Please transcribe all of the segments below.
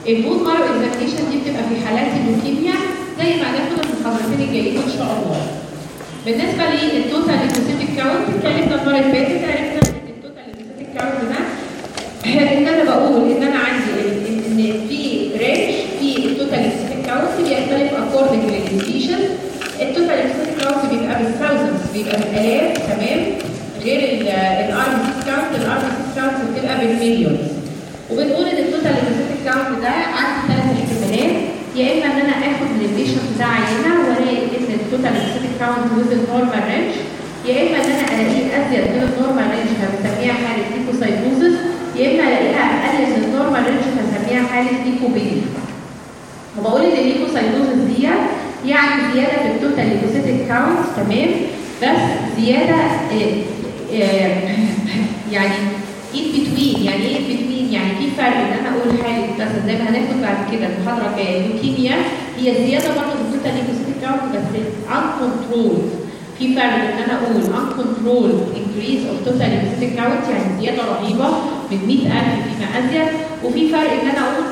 البون مارو اكزامينشن دي بتبقى في حالات اللوكيميا زي ما هناخد في المحاضرتين الجايين ان شاء الله بالنسبه للتوتال ليكوسيتيك كاونت اتكلمنا المره اللي فاتت عرفنا ان التوتال ليكوسيتيك كاونت ده ان انا بقول ان انا عندي ان إن في رينج في التوتال ليكوسيتيك كاونت بيختلف اكوردنج للديفيشن التوتال ليكوسيتيك كاونت بيبقى بالثاوزندز بيبقى بالالاف تمام غير الار بي سي كاونت الار بي سي كاونت بتبقى بالمليونز وبنقول ان التوتال ليكوسيتيك كاونت ده عندي ثلاث احتمالات يا اما ان انا اخد من البيشنت ده عينه والاقي ان التوتال ليكوسيتيك كاونت ويز النورمال رينج يا اما ان انا الاقيه ازيد من النورمال رينج فبسميها حاله ليكوسايتوزس يا اما الاقيها اقل من النورمال رينج فبسميها حاله ليكوبينيا وبقول ان الليكوسايتوزس دي يعني زياده في التوتال ليكوسيتيك كاونت تمام بس زياده آه، آه، يعني in between يعني ايه in between يعني في فرق ان انا اقول حاله مثلا زي ما هناخد بعد كده المحاضره الجايه اللوكيميا هي زياده برضه في التوتال ليكوسيتيك كاونت بس uncontrolled في فرق ان انا اقول uncontrolled increase of total leukocytic count يعني زياده رهيبه من 100000 فيما ازيد وفي فرق ان انا اقول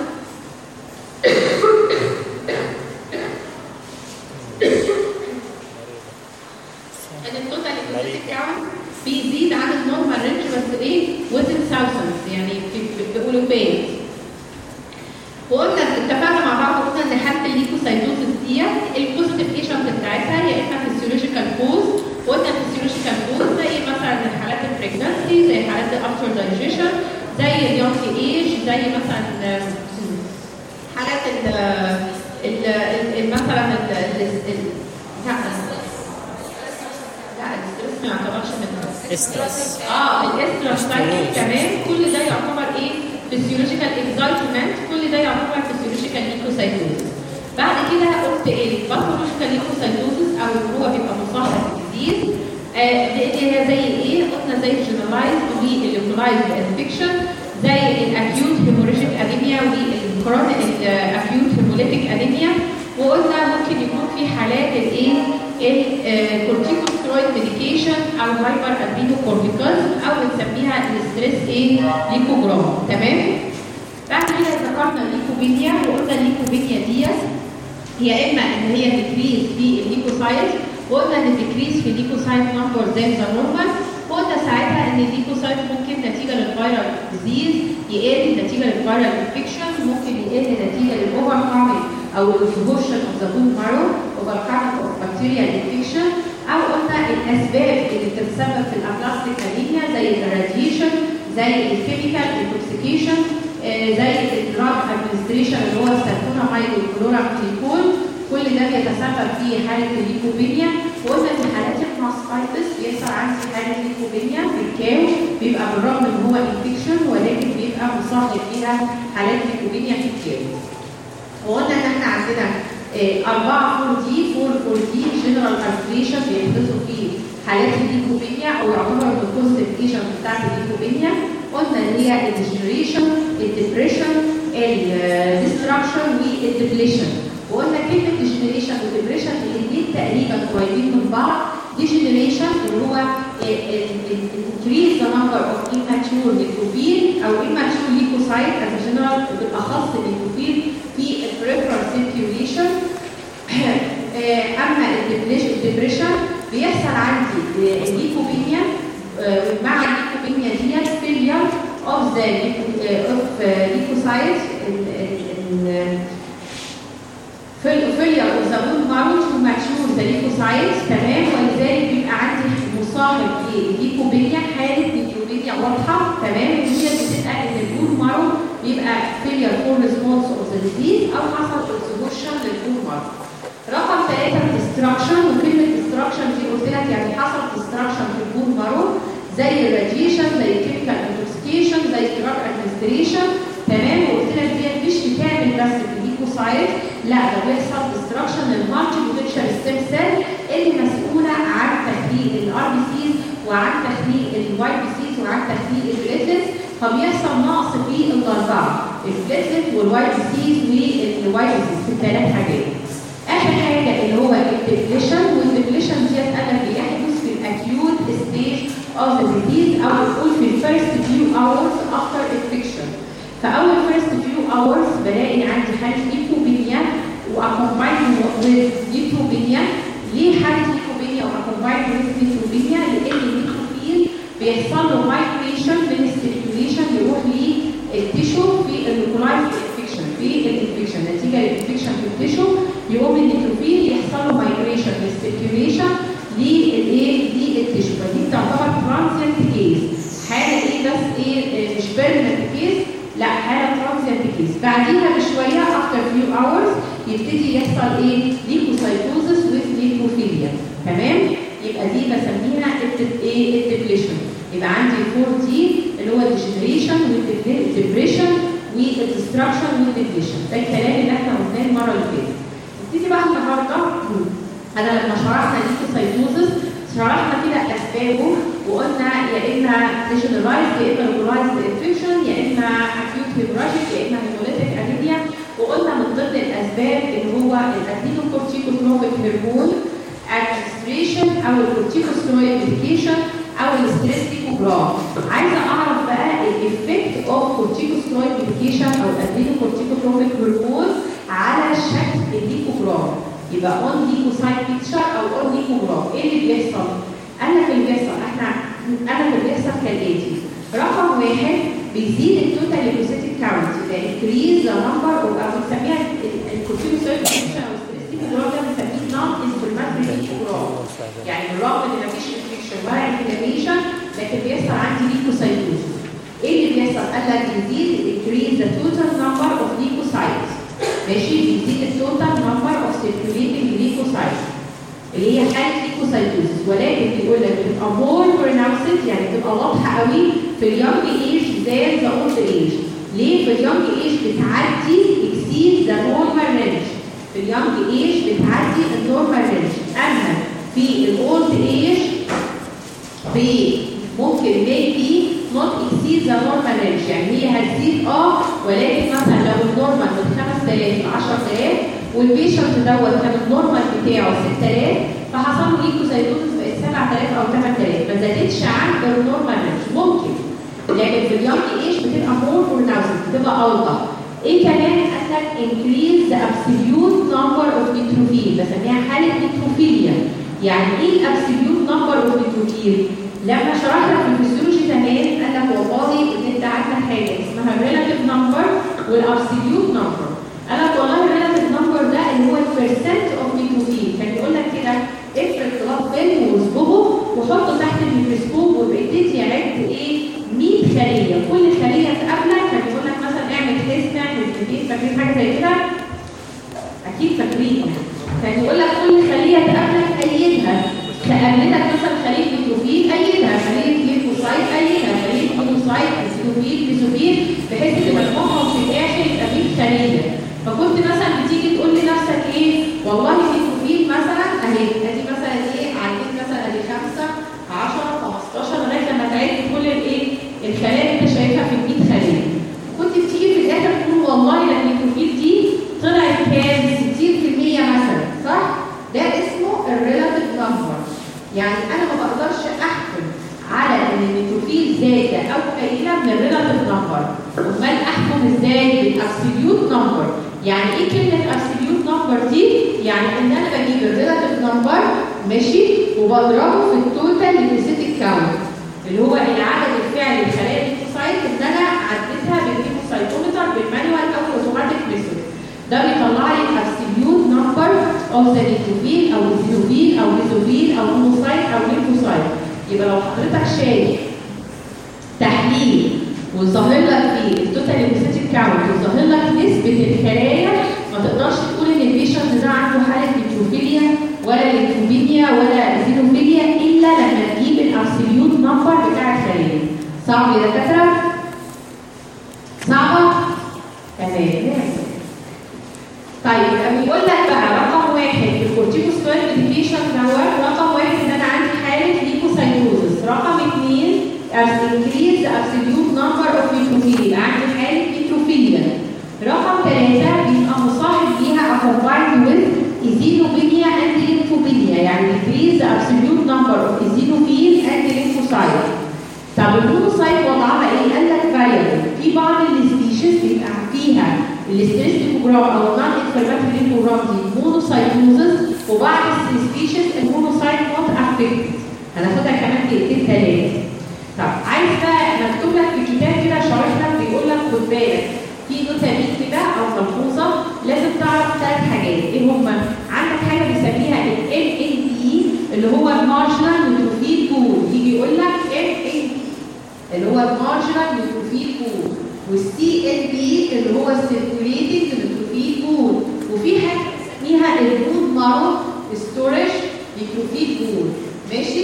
ان التوتال ليكوسيتيك كاونت بيزيد عن النورمال رينج بس ايه within thousands يعني في- بيقولوا بيت وقلنا اتفقنا مع بعض قلنا ان حاله الليكوسايتوزس دي البوزيتيف ايجنت بتاعتها يا اما فيسيولوجيكال كوز وقلنا الفيسيولوجيكال كوز زي مثلا حالات البريجنسي زي حالات الافتر دايجيشن زي اليونج ايج زي مثلا آم، حالات ال ال ال- مثلا ال ال- ال- لا لا الاسترس ما يعتبرش منها استرس اه الاسترا سايكل كمان كل ده يعتبر ايه فيسيولوجيكال اكزايتمنت كل ده يعتبر فيسيولوجيكال ليكوسايتوزس بعد كده قلت ايه الباثولوجيكال ليكوسايتوزس او اللي هو بيبقى مصاحب بالديزيز آه دي هي زي ايه قلنا زي الجنرالايزد واللوكلايزد انفكشن زي الاكيوت هيموريجيك انيميا والكرونيك الاكيوت هيموليتيك انيميا وقلنا ممكن يكون في حالات الايه الكورتيكوسترويد ميديكيشن او هايبر ادرينو كورتيكوز او بنسميها الاستريس ايه ليكوجرام تمام بعد كده ذكرنا الليكوبينيا وقلنا الليكوبينيا ديت هي اما ان هي تكريس في الليكوسايت وقلنا ان تكريس في الليكوسايت نمبر زي ذا نورمال وقلنا ساعتها ان الليكوسايت ممكن نتيجه للفيرال ديزيز يقل نتيجه للفيرال انفكشن ممكن يقل نتيجه للاوفر كامينج او الانفيوشن اوف ذا بون مارو اوفر كامينج اوف بكتيريال انفكشن او قلنا الاسباب اللي بتتسبب في الابلاستيك انيميا زي الراديشن زي الكيميكال انتوكسيكيشن زي الدراج ادمنستريشن اللي هو السلفونامايد والكلورامتيكول كل ده بيتسبب في حاله الليكوبينيا وقلنا في حالات الماستايتس بيحصل عندي حاله ليكوبينيا في الكاو بيبقى بالرغم ان هو انفكشن ولكن بيبقى مصاحب فيها حالات ليكوبينيا في الكاو وقلنا ان احنا عندنا آه، أربعة 4 دي 4 4 دي جنرال ارتريشن بيحدثوا في حالات الليكوبينيا أو يعتبر من البوزيتيف ايجنت بتاعت الليكوبينيا قلنا اللي هي الديجنريشن الديبريشن الديستراكشن والديبليشن وقلنا كلمة ديجنريشن وديبريشن الاثنين تقريبا قريبين من بعض ديجنريشن اللي هو increase the number of immature leukophil أو immature leukocyte as a general بالأخص الليكوفيل في البريفرال سيركيوليشن اما الدبريشن بيحصل عندي الليكوبينيا مع الليكوبينيا ديت فيلير اوف ذا اوف ليكوسايت فيلير اوف ذا بون مارو تو ماتشور ذا ليكوسايت تمام ولذلك بيبقى عندي مصاحب لليكوبينيا حاله ليكوبينيا واضحه تمام هي بتبقى ان البون مارو بيبقى فيلير فور ريسبونس اوف ذا ديزيز او حصل اكسبوشن للبون مارو رقم ثلاثة ديستراكشن وكلمة ديستراكشن دي قلت لك يعني حصل ديستراكشن في البون مارو زي الراديشن زي الكيميكال انتوكسيكيشن زي الدراج ادمنستريشن تمام وقلت لك دي مش بتعمل بس في الليكوسايت لا ده بيحصل ديستراكشن للمالتي بوتنشال ستيم سيل اللي مسؤولة عن تخليق الار بي سيز وعن تخليق الواي بي سيز وعن تخليق البليتلز فبيحصل نقص في الاربعه البليتلت والواي بي سيز والواي بي سيز في الثلاث حاجات اخر حاجه اللي هو الديبليشن والديبليشن ديت انا بيحدث في الاكيوت ستيج اوف ذا ديزيز او بنقول في الفيرست فيو اورز افتر انفكشن فاول فيرست فيو hours بلاقي عندي حاله ليكوبينيا واكومبايند with ليكوبينيا ليه حاله ليكوبينيا واكومبايند with ليكوبينيا لان الليكوبين بيحصل له مايجريشن من السيركيوليشن يروح للتيشو في اللوكولايز انفكشن في الانفكشن نتيجه للانفكشن في التيشو يقوم النيتروفيل يحصل له مايجريشن من السيركيوليشن للايه للتيشو فدي تعتبر ترانزيانت كيس حاله ايه بس ايه مش بيرمننت كيس لا حاله ترانزيانت كيس بعديها بشويه افتر فيو اورز يبتدي يحصل ايه ليكوسايتوزس وذ ليكوفيليا تمام يبقى دي بسميها ايه الديبليشن يبقى عندي 4 دي اللي هو الديجنريشن والديبريشن والديستراكشن والديبليشن ده الكلام اللي احنا قلناه المره اللي فاتت نبتدي بقى النهارده انا لما شرحنا ليكوسايتوزس شرحنا كده اسبابه وقلنا يا اما ديجنرايز يا اما لوكولايزد انفكشن يا اما اكيوت هيموراجيك يا اما هيموليتيك انيميا وقلنا من ضمن الاسباب اللي هو الادينوكورتيكوتروفيك هرمون administration او الكورتيكوسترويد ميديكيشن او الاستريس ليكوجرام عايزه اعرف بقى الايفكت اوف كورتيكوسترويد ميديكيشن او الادينوكورتيكوتروفيك هرمون على شكل الليكوجرام يبقى اون ليكوسايت بيكتشر او اون ليكوجرام ايه اللي بيحصل؟ قال لك اللي بيحصل احنا انا اللي بيحصل كالاتي رقم واحد بيزيد التوتال ليكوسيتيك كاونت يبقى انكريز ذا نمبر او بنسميها الكورتيكوسترويد ميديكيشن او الاستريس ليكوجرام ده بنسميه نون انفلاماتوري ليكوجرام يعني بالرغم ان مفيش انفكشن ولا انفلاميشن لكن بيحصل عندي ليكوسايتوزس ايه اللي بيحصل؟ قال لك بيزيد increase the total number of leukocytes ماشي بيزيد التوتال نمبر اوف circulating leukocytes اللي هي حاله ليكوسايتوزس ولكن بيقول لك بتبقى more pronounced يعني بتبقى واضحه قوي في اليونج ايج زي ذا اولد ايج ليه في اليونج ايج بتعدي exceed the normal range في اليونج ايج بتعدي النورمال رينج اما في الاولد ايج ممكن maybe not exceed the normal range يعني هي هتزيد اه ولكن مثلا لو النورمال من 5000 ل 10000 والبيشنت دوت كان النورمال بتاعه 6000 فحصل له ليكوسايتوزس بقت 7000 او 8000 ما زادتش عن النورمال رينج ممكن لكن في اليونج ايج بتبقى مور بروناوسد بتبقى اوضح ايه كمان قال لك increase the absolute number of neutrophil بسميها حاله نيتروفيليا يعني ايه الابسوليوت نمبر اوف نيتروفيل لما شرحنا في الفسيولوجي زمان قال لك والله ان انت عندك حاجه اسمها relative نمبر والابسوليوت نمبر قال لك والله الريلاتيف نمبر ده اللي هو البرسنت اوف نيتروفيل كان يقول لك كده افرض بلاد فيلم واصبغه وحطه تحت الميكروسكوب وابتدي يعد ايه 100 خليه كل خليه تقابلك كان يقول لك مثلا اعمل تيست اعمل تيست فاكرين حاجه زي كده اكيد فاكرين كان يقول لك كل خليه تقابلك ايدها تقابلتك مثلا خليه نيتروفيل ايدها خليه ليفوسايت ايدها خليه مونوسايت اسيدوفيل بيزوفيل بحيث ان مجموعهم في الاخر يبقى 100 خليه فكنت مثلا بتيجي تقول لنفسك ايه والله نيتروفيل مثلا اهي ادي مثلا ايه عديت مثلا ادي 5 10 15 لغايه لما تعد كل الايه الخلايا اللي انت شايفها في ال 100 خليه كنت بتيجي في الاخر تقول والله ده النيتروفيل دي طلعت كام 60% مثلا صح ده اسمه الريلاتيف نمبر يعني انا ما بقدرش احكم على ان النيتروفيل زايده او قليله من الريلاتيف نمبر امال احكم ازاي بالابسوليوت نمبر يعني ايه كلمه ابسوليوت نمبر دي يعني ان انا بجيب الريلاتيف نمبر ماشي وبضربه في التوتال ليكوسيتيك كاونت اللي هو العدد الفعلي لخلايا الليكوسايت اللي انا عديتها بالليكوسايتومتر بالمانوال او الاوتوماتيك ميثود ده بيطلع لي الابسوليوت نمبر اوف ذا نيتروفيل او الزيروفيل او بيزوفيل او مونوسايت او ليمفوسايت يبقى لو حضرتك شايف تحليل وظاهر لك فيه التوتال ليمفوسيتيك كاونت وظاهر لك نسبه الخلايا ما تقدرش تقول ان البيشنت ده عنده حاله نيتروفيليا ولا ليكوبينيا ولا زيروفيليا الا لما تجيب الابسوليوت نمبر بتاع الخلايا صعب يا دكاتره؟ صعبه؟ تمام طيب بيقول لك بقى رقم واحد الكورتيكوسترويد ميديكيشن دوت رقم واحد ان انا عندي حاله ليكوسايتوزس رقم اثنين increase absolute number of neutrophil يبقى عندي حاله نيتروفيليا رقم ثلاثه بيبقى مصاحب ليها accompanied with eosinophilia and lymphophilia يعني increase absolute number of eosinophil and lymphocyte طب المونوسايت وضعها ايه؟ قال لك variable في بعض السبيشيز سبيشيز بيبقى فيها الاستريس ليكوجرام او النون انفلاماتوري ليكوجرام دي مونوسايتوزس وبعض السبيشيز المونوسايت نوت افكتد هناخدها كمان دقيقتين ثلاثه طب عايز بقى مكتوب لك في الكتاب كده شارح لك بيقول لك خد بالك في نوتة كده او ملحوظه لازم تعرف ثلاث حاجات ايه هما عندك حاجه بنسميها ال ان دي اللي هو المارجنال نيوتروفيل بول يجي يقول لك ام ان دي اللي هو المارجنال نيوتروفيل بول والسي ان بي اللي هو السيركوليتنج نيوتروفيل بول وفي حاجه بنسميها البول مارو ستورج نيوتروفيل بول ماشي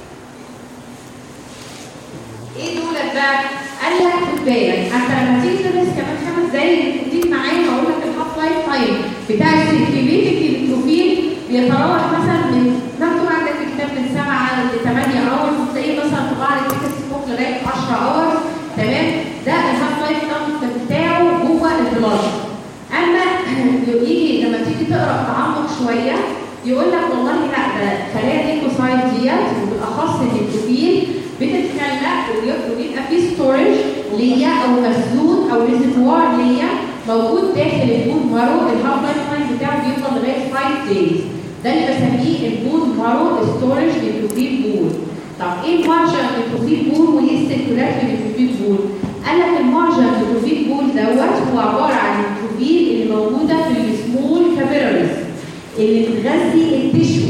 ايه دولت بقى؟ قال لك خد بالك انت لما تيجي تدرس كمان خمس دقايق تديك معايا هقول لك الهاف لايف تايم بتاع السيركيوليتنج البروفيل بيتراوح مثلا من مكتوب عندك في الكتاب من 7 ل 8 اور وتلاقيه مثلا في بعض الكتاب سموك لغايه 10 اور تمام ده الهاف لايف تايم بتاعه جوه البلاد اما يجي لما تيجي تقرا تعمق شويه يقول لك والله لا ده خلايا الليكوسايت ديت وبالاخص البروفيل بتتخلق ويبقى في ستورج ليا او مخزون او ريزرفوار ليا موجود داخل البون مارو الهاف لايف تايم بتاعه بيفضل لغايه 5 دايز ده اللي بسميه البون مارو ستورج للبروتين بول طب ايه المارجن للبروتين بول وايه السيركولات للبروتين بول؟ قال لك المارجن للبروتين بول دوت هو عباره عن البروتين اللي موجوده في السمول كابيلاريز اللي بتغذي التشو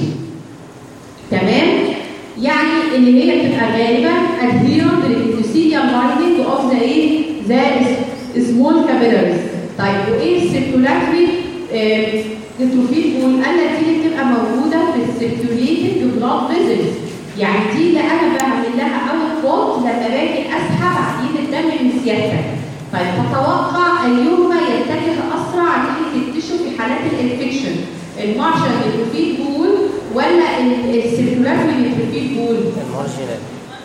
تمام؟ يعني اللي هي بتبقى غالبا adherent للإندوثيليال لايننج اوف ذا ايه؟ ذا سمول كابيلاريز. طيب وايه السيركولاتري نيتروفيل بول؟ قال لك دي اللي بتبقى موجوده في السيركيوليتنج بلاد فيزلز. يعني دي اللي انا بعمل لها اوت بوت لما باجي اسحب عديد الدم من سيادتك. طيب تتوقع ايهما يتجه اسرع ناحيه التشو في حالات الانفكشن؟ المارشال نيتروفيل بول ولا السيركولاتري نيتروفيل بول؟ المارجنال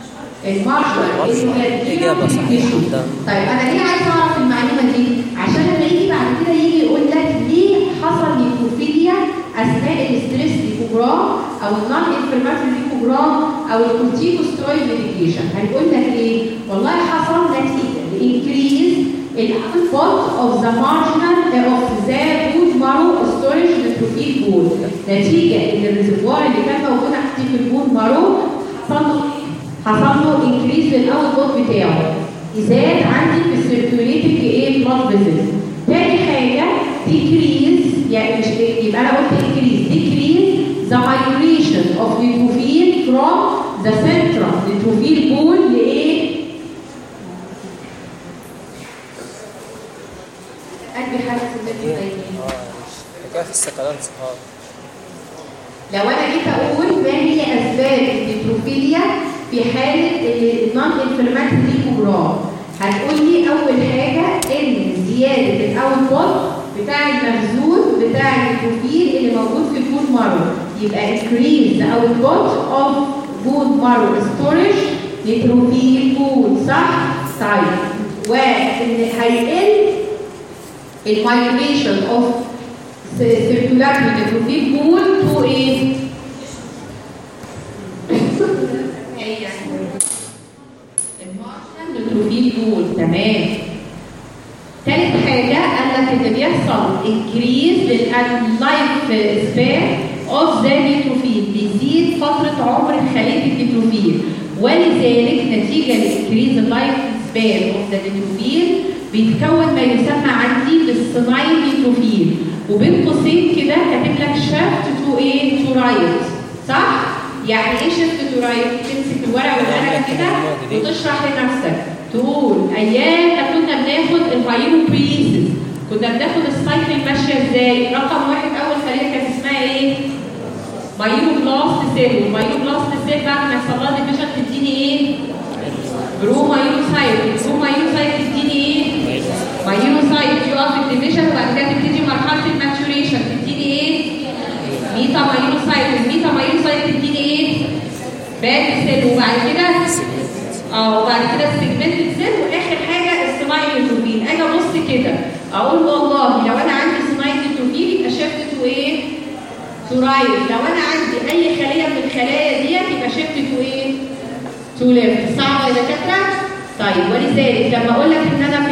المارشال إجابة صحيحة طيب انا ليه عايز اعرف المعلومه دي؟ عشان لما يجي بعد كده يجي يقول لك ليه حصل نيتروفيليا اثناء الاستريس ليكوجرام او النون انفلاماتوري ليكوجرام او الكورتيكوسترويد ميديكيشن هيقول لك ايه؟ والله حصل نتيجه لانكريز الاوتبوت اوف ذا مارجنال اوف ذا بود مارو ستورج نيتروفيل بول نتيجه ان الريزرفوار اللي كان موجود عندي في البود مارو حصل له حصل له انكريز للاوتبوت بتاعه زاد عندي في السيركيوليتنج ايه بلاد فيزلز تاني حاجه ديكريز يعني مش يبقى انا قلت انكريز ديكريز ذا مايجريشن اوف نيتروفيل فروم ذا سنترال نيتروفيل بول لايه؟ قلبي حاسس ان انتوا نايمين حكاية في السكالانس اه لو انا جيت اقول ما هي اسباب النيتروفيليا في حاله النون انفلاماتوري ليكوجرام هتقول لي اول حاجه ان زياده الاوتبوت بتاع المخزون بتاع النيتروفيل اللي موجود في البون مارو يبقى increase the output of bone marrow storage نيتروفيل بون صح؟ طيب وان هيقل المايجريشن اوف circulatory نيتروفيل بول تو ايه؟ نيتروفيل بول تمام تالت حاجة قال لك إن بيحصل increase لللايف سبان اوف ذا نيتروفيل بيزيد فترة عمر خلية النيتروفيل ولذلك نتيجة لإنكريز اللايف سبان اوف ذا نيتروفيل بيتكون ما يسمى عندي بالصناعي نيتروفيل وبين قوسين كده كاتب لك شافت تو ايه تو رايت صح؟ يعني ايه شفت تو رايت؟ تمسك الورقه والقلم كده وتشرح لنفسك تقول ايام ما كنا بناخد الفايرو بريسز كنا بناخد السايكل ماشيه ازاي؟ رقم واحد اول خليه كانت اسمها ايه؟ مايرو بلاست سيل والمايرو بلاست سيل بعد ما يحصل لها ديفيجن تديني ايه؟ برو مايرو سايت برو مايرو سايت تديني ايه؟ مايرو سايت يقف الديفيجن وبعد كده تبتدي مرحله الماتوريشن تديني ايه؟ ميتا مايرو سايت الميتا مايرو سايت تديني ايه؟ باك سيل وبعد كده اه وبعد كده السيجمنت سيل واخر حاجه السمايل نيتروفيل اجي ابص كده اقول والله لو انا عندي سمايل نيتروفيل يبقى شيفت تو ايه؟ تو رايت لو انا عندي اي خليه من الخلايا ديت يبقى شيفت تو ايه؟ تو ليفت صعبه يا دكاتره؟ طيب ولذلك لما اقول لك ان انا في حالات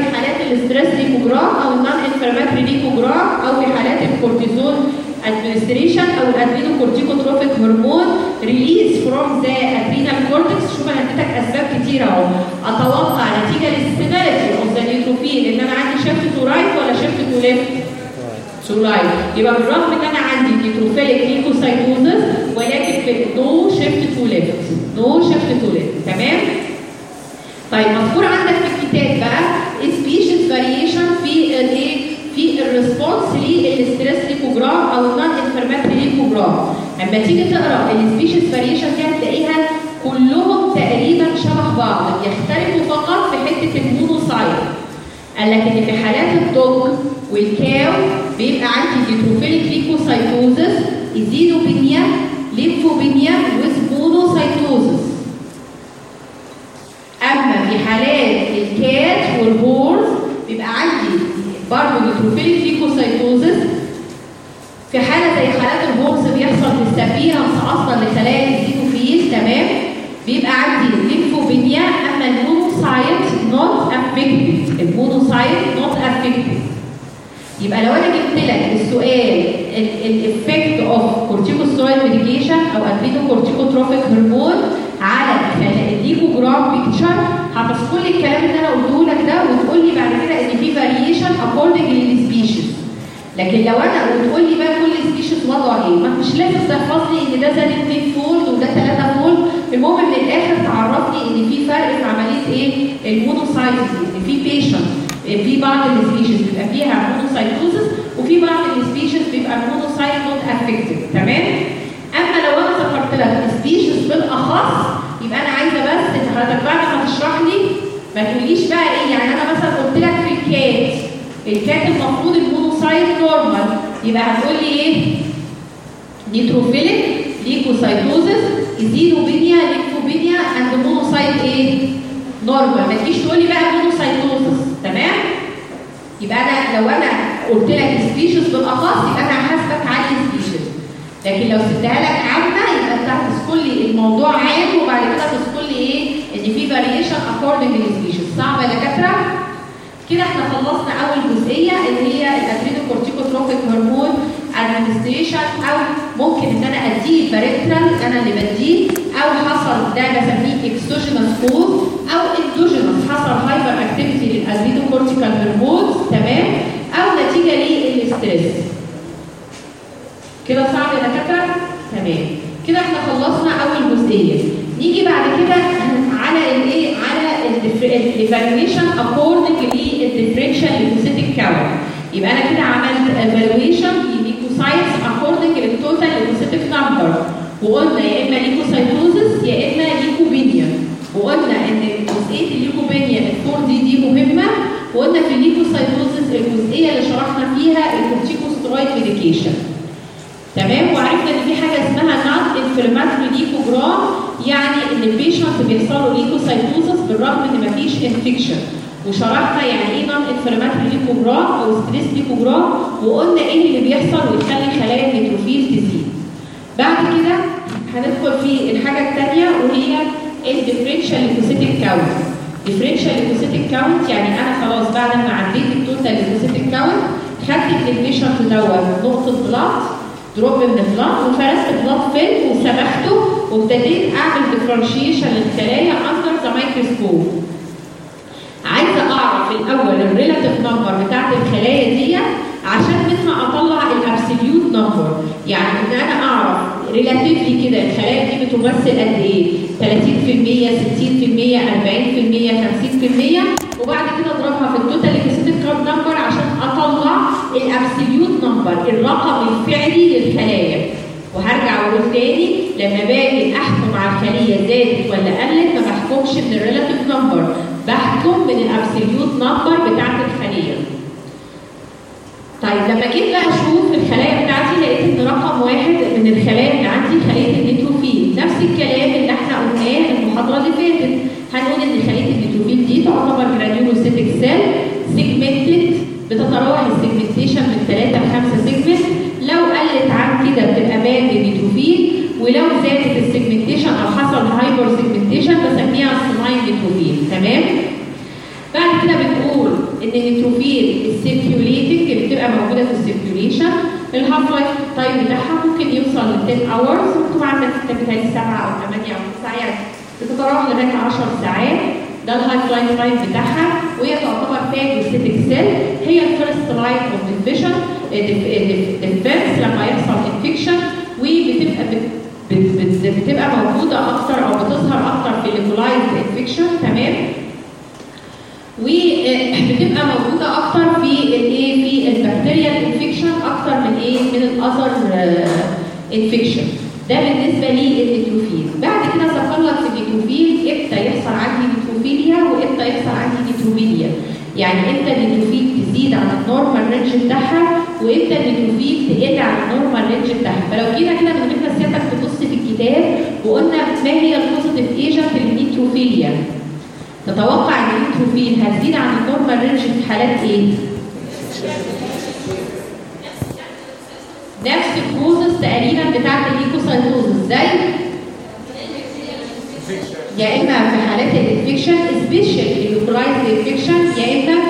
الاستريس ليكوجرام او النون انفلاماتري ليكوجرام او في حالات الكورتيزون ادمنستريشن او الادرينو كورتيكوتروفيك هرمون ريليز فروم ذا ادرينال كورتكس شوف انا اديتك اسباب كتيره اهو اتوقع نتيجه للسيفيريتي اوف ذا نيوتروفيل ان انا عندي شيفت تو رايت ولا شيفت تو ليفت تو رايت يبقى بالرغم ان انا عندي نيوتروفيليك ليكوسايتوزس ولكن في نو شيفت تو ليفت نو شيفت تو ليفت تمام طيب مذكور عندك في الكتاب بقى سبيشيز فاريشن في الايه في الريسبونس للستريس ليكوجرام او النون انفرماتري ليكوجرام اما تيجي تقرا السبيشيز فاريشن دي هتلاقيها كلهم تقريبا شبه بعض يختلفوا فقط في حته المونوسايت قال لك ان في حالات الدوج والكاو بيبقى عندي نيتروفيليك ليكوسايتوزس ايزينوبينيا ليمفوبينيا وسبونوسايتوزس اما في حالات الكات والهورز بيبقى عندي برضه نيتروفيليك ليكوسايتوزس في حاله زي حالات الهورز بيحصل ديستابيرنس اصلا لخلايا الزيتوفيل تمام بيبقى عندي ليمفوبينيا اما المونوسايت نوت افكتد المونوسايت نوت افكتد يبقى لو انا جبت لك السؤال الافكت اوف كورتيكوسترويد ميديكيشن او ادرينو كورتيكوتروفيك هرمون على الليكوجرام بيكتشر هتذكر لي الكلام اللي انا قلته لك ده وتقول لي بعد كده ان في فاريشن اكوردنج للسبيشيز لكن لو انا وتقول لي بقى كل سبيشيز وضعه ايه ما مش لازم تحفظ لي ان ده زاد 2 فولد وده 3 فولد المهم من الاخر تعرفني ان في فرق في عمليه ايه المونوسايتس ان في بيشنت في بعض السبيشيز بيبقى فيها مونوسايتوزس وفي بعض السبيشيز بيبقى المونوسايت نوت افكتد تمام اما لو انا ذكرت لك سبيشيز بالاخص يبقى انا عايزه بس ان حضرتك بعد ما تشرح لي ما تقوليش بقى ايه يعني انا مثلا قلت لك في الكات الكات المفروض المونوسايت نورمال يبقى هتقول لي ايه نيتروفيليك ليكوسايتوزس ايزينوبينيا ليكوبينيا اند مونوسايت ايه نورمال ما تجيش تقول لي بقى مونوسايتوزس تمام يبقى انا لو انا قلت لك سبيشيز بالاخص يبقى انا هحاسبك على السبيشيز لكن لو سبتها لك عامه يبقى انت هتذكر لي الموضوع عام وبعد كده تذكر لي ايه ان في فاريشن اكوردنج للسبيشيز صعبه يا دكاتره كده احنا خلصنا اول جزئيه اللي هي الادرينو كورتيكوتروفيك هرمون ادمنستريشن او ممكن ان انا اديه بارنترال انا اللي بديه او حصل ده بسميه اكسوجينوس كوز او اندوجينوس حصل هايبر اكتيفيتي للادرينو كورتيكال هرمونز تمام او نتيجه للستريس كده صعب يا دكاتره تمام كده احنا خلصنا اول جزئيه نيجي بعد كده على الايه على الايفالويشن اكوردنج للديفرنشال ليكوسيتيك كاونت يبقى انا كده عملت ايفالويشن لليكوسايتس اكوردنج للتوتال ليكوسيتيك نمبر وقلنا يا اما ليكوسايتوزس يا اما ليكوبينيا وقلنا ان جزئيه الليكوبينيا الفور دي دي مهمه وقلنا في الليكوسايتوزس الجزئيه اللي شرحنا فيها الكورتيكوسترويد ميديكيشن تمام وعرفنا ان في حاجه اسمها نون انفلاماتوري ليكوجرام يعني ان البيشنت بيحصل له ليكوسايتوزس بالرغم ان مفيش انفكشن وشرحنا يعني ايه نون انفلاماتوري ليكوجرام او ستريس ليكوجرام وقلنا ايه اللي بيحصل ويخلي خلايا النيتروفيل تزيد بعد كده هندخل في الحاجه الثانيه وهي الديفرنشال ليكوسيتيك كاونت ديفرنشال ليكوسيتيك كاونت يعني انا خلاص بعد ما عديت التوتال ليكوسيتيك كاونت خدت البيشنت دوت نقطه بلاط دروب من البلاط وفرست البلاط فين وسمحته وابتديت اعمل ديفرنشيشن للخلايا اندر ذا مايكروسكوب عايزه اعرف الاول الريلاتيف نمبر بتاعت الخلايا دي عشان منها اطلع الابسوليوت نمبر يعني ان انا اعرف ريلاتيفلي كده الخلايا دي بتمثل قد ايه 30% 60% 40% 50% وبعد كده اضربها في التوتال ليكوسيتيك نمبر عشان اطلع الابسوليوت نمبر الرقم الفعلي للخلايا وهرجع واقول تاني لما باجي احكم على الخليه زادت ولا قلت ما بحكمش من الريلاتيف نمبر بحكم من الابسوليوت نمبر بتاعت الخليه طيب لما جيت بقى اشوف الخلايا بتاعتي لقيت ان رقم واحد من الخلايا اللي عندي خليه النيتروفيل نفس الكلام اللي احنا قلناه المحاضره اللي فاتت هنقول ان خليه النيتروفيل دي تعتبر جرانيولوسيتيك سيل سيجمنتد بتتراوح السيجمنتيشن من 3 ل 5 سيجمنت لو قلت عن كده بتبقى باد نيتروفيل ولو زادت السيجمنتيشن او حصل هايبر سيجمنتيشن بسميها سلاين نيتروفيل تمام بعد كده بنقول ان النيتروفيل السيركيوليتنج اللي بتبقى موجوده في السيركيوليشن الهاف لايف تايم بتاعها ممكن يوصل ل 10 اورز مكتوب عندك في الكتاب 7 او 8 او 9 يعني بتتراوح لغايه 10 ساعات ده الهاف لايف تايم بتاعها وهي تعتبر فاجوسيتك سيل هي الفيرست لاين اوف ديفيجن ديفنس لما يحصل انفكشن وبتبقى بت- بت- بت- بتبقى موجوده اكتر او بتظهر اكتر في الليكولايزد انفكشن تمام وبتبقى موجوده اكتر في الايه في البكتيريال انفكشن اكتر من ايه من الاذر انفكشن ده بالنسبه للنيتروفيل بعد كده ذكر لك في النيتروفيل امتى يحصل عندي نيتروفيليا وامتى يحصل عندي نيتروبيليا يعني امتى النيتروفيل تزيد عن النورمال رينج بتاعها وامتى النيتروفيل تقل عن النورمال رينج بتاعها فلو جينا كده من غير ما سيادتك تبص في الكتاب وقلنا ما هي البوزيتيف ايجنت للنيتروفيليا تتوقع ان النيتروفيل هتزيد عن النورمال رينج في حالات ايه؟ نفس الكوزز تقريبا بتاعت الليكوسايتوزس زي يا اما في حالات الانفكشن سبيشال اللوكلايزد انفكشن يا اما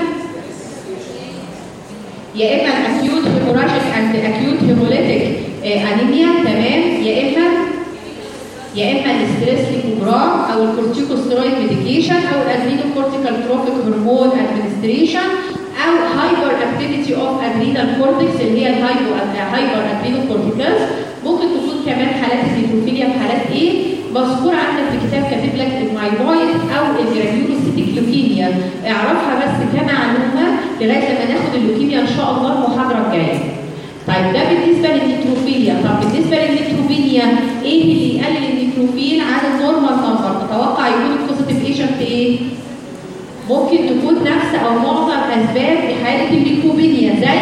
يا اما الاكيوت هيموراجيك اند اكيوت هيموليتيك انيميا تمام يا اما يا اما الاستريس ليكوجرام او الكورتيكوستيرويد ميديكيشن او الادرينوكورتيكال تروفيك هرمون ادمنستريشن او هايبر اكتيفيتي اوف ادرينال كورتكس اللي هي الهايبو هايبر ادرينوكورتيكالز ممكن تكون كمان حالات النيتروفيليا في حالات ايه مذكور عندك في كتاب كاتب لك المايلويد او الجرانيولوسيتيك لوكيميا اعرفها بس كمعلومه لغايه لما ناخد اللوكيميا ان شاء الله المحاضره الجايه طيب ده بالنسبه للنيتروفيليا طب بالنسبه للنيتروبينيا ايه اللي يقلل النيتروفيل عن النورمال نمبر تتوقع يكون البوزيتيف ايجنت ايه ممكن تكون نفس او معظم اسباب في حاله الليكوبينيا زي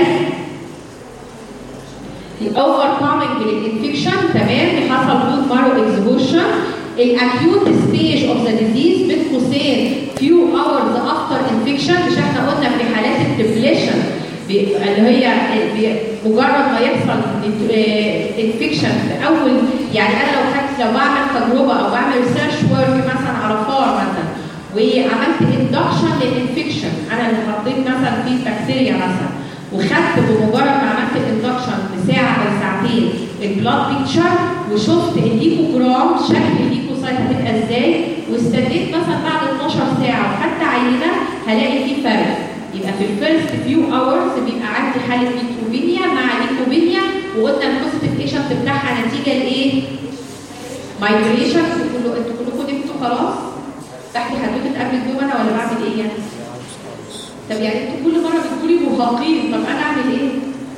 الاوفر كامينج للانفكشن تمام حصل بون مارو اكزبوشن الاكيوت ستيج اوف ذا ديزيز بين قوسين فيو اورز افتر انفكشن مش احنا قلنا في حالات الدبليشن اللي هي مجرد ما يحصل انفكشن في اول يعني انا لو خدت لو بعمل تجربه او بعمل ريسيرش ورك مثلا على فار مثلا وعملت اندكشن للانفكشن انا اللي حطيت مثلا في بكتيريا مثلا وخدت بمجرد ما عملت الاندكشن بساعه او ساعتين البلاد بيكتشر وشفت الليكوجرام شكل الليكوسايت هتبقى ازاي واستنيت مثلا بعد 12 ساعه وخدت عينه هلاقي في فرق يبقى في الفيرست فيو اورز بيبقى عندي حاله نيتروبينيا مع ليكوبينيا وقلنا البوزيتيف ايجنت بتاعها نتيجه لايه؟ مايجريشن انتوا كلكم نمتوا خلاص؟ تحت حدوته قبل النوم انا ولا بعمل ايه يعني؟ طب يعني انتوا كل مره بتقولي مرهقين طب انا اعمل ايه؟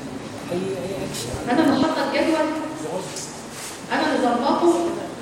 انا اللي حاطه الجدول انا اللي ظبطه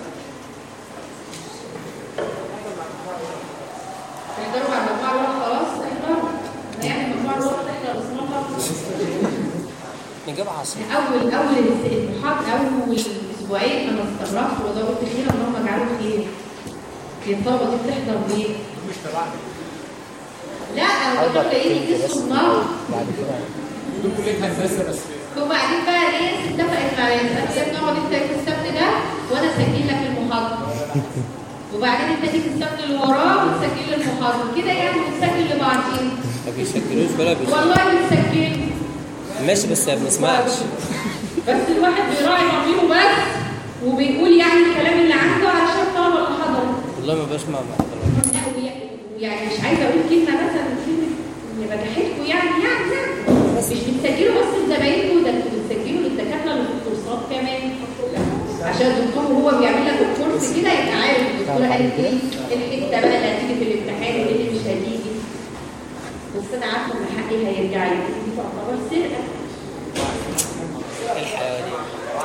تقدروا على المجموعه الورق خلاص احضروا يعني المجموعه الورق تحضر اسمها نجيب عصير اول اول المحاضره اول اسبوعين انا استغربت وده قلت خير اللهم اجعله خير هي الطلبه دي بتحضر ليه؟ مش تبعنا لا انا كنت لاقيني كيس النار بعد كده دول كليه هندسه بس وبعدين بقى ايه اتفقت مع الاساتذه نقعد انت في السبت ده وانا اسجل لك المحاضره وبعدين انت تيجي السبت اللي وراه وتسجل لي المحاضره كده يعني بنسجل لبعضين ما بيسجلوش ولا بيسجلوا والله بنسجل ماشي بس ما بنسمعش بس الواحد بيراعي ضميره بس وبيقول يعني الكلام اللي عنده علشان الطلبه اللي حضروا والله ما بسمع مع حضرتك يعني مش عايزه اقول كلمه مثلا كلمه نجحتكم يعني يعني يعني مش بتسجلوا بس لزمايلكم ده انتوا بتسجلوا للدكاتره اللي في الكورسات كمان عشان الدكتور وهو بيعمل لك الكورس كده يبقى عارف الدكتوره قالت ايه الحته بقى اللي هتيجي في الامتحان وايه اللي مش هتيجي بس انا عارفه ان حقي هيرجع لي دي تعتبر سرقه الحياه دي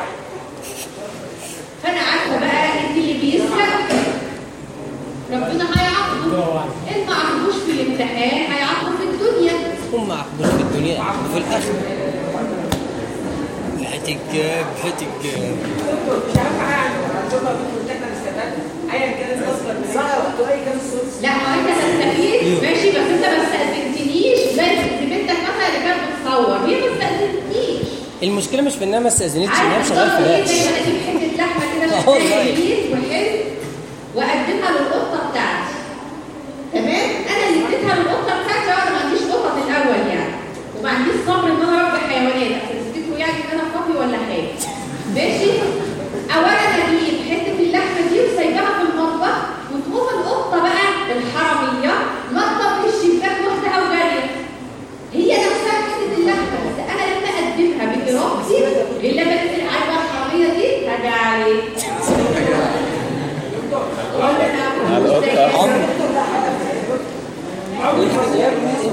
فانا عارفه بقى انت اللي بيسرق ربنا هيعاقبه ان ما عاقبوش في الامتحان هيعاقبه في الدنيا هم عقبوش في الدنيا وفي الاخر هتجاب هتجاب مش عارفه اعمل الدكتور دكتور تكنا الاستعداد ايا كان المصدر من صح او اي كان السورس لا ما انت تستفيد ماشي بس انت ما استاذنتنيش زي بنتك مثلا اللي كانت بتصور هي ما استاذنتنيش المشكله مش في انها ما استاذنتش انها عارف شغال الطلب ايه فلاش زي ما اجيب حته لحمه كده اه والله. شكلها جميل وحلو واقدمها للقطه بتاعتي تمام انا اللي اديتها للقطه بتاعتي وانا ما عنديش قطه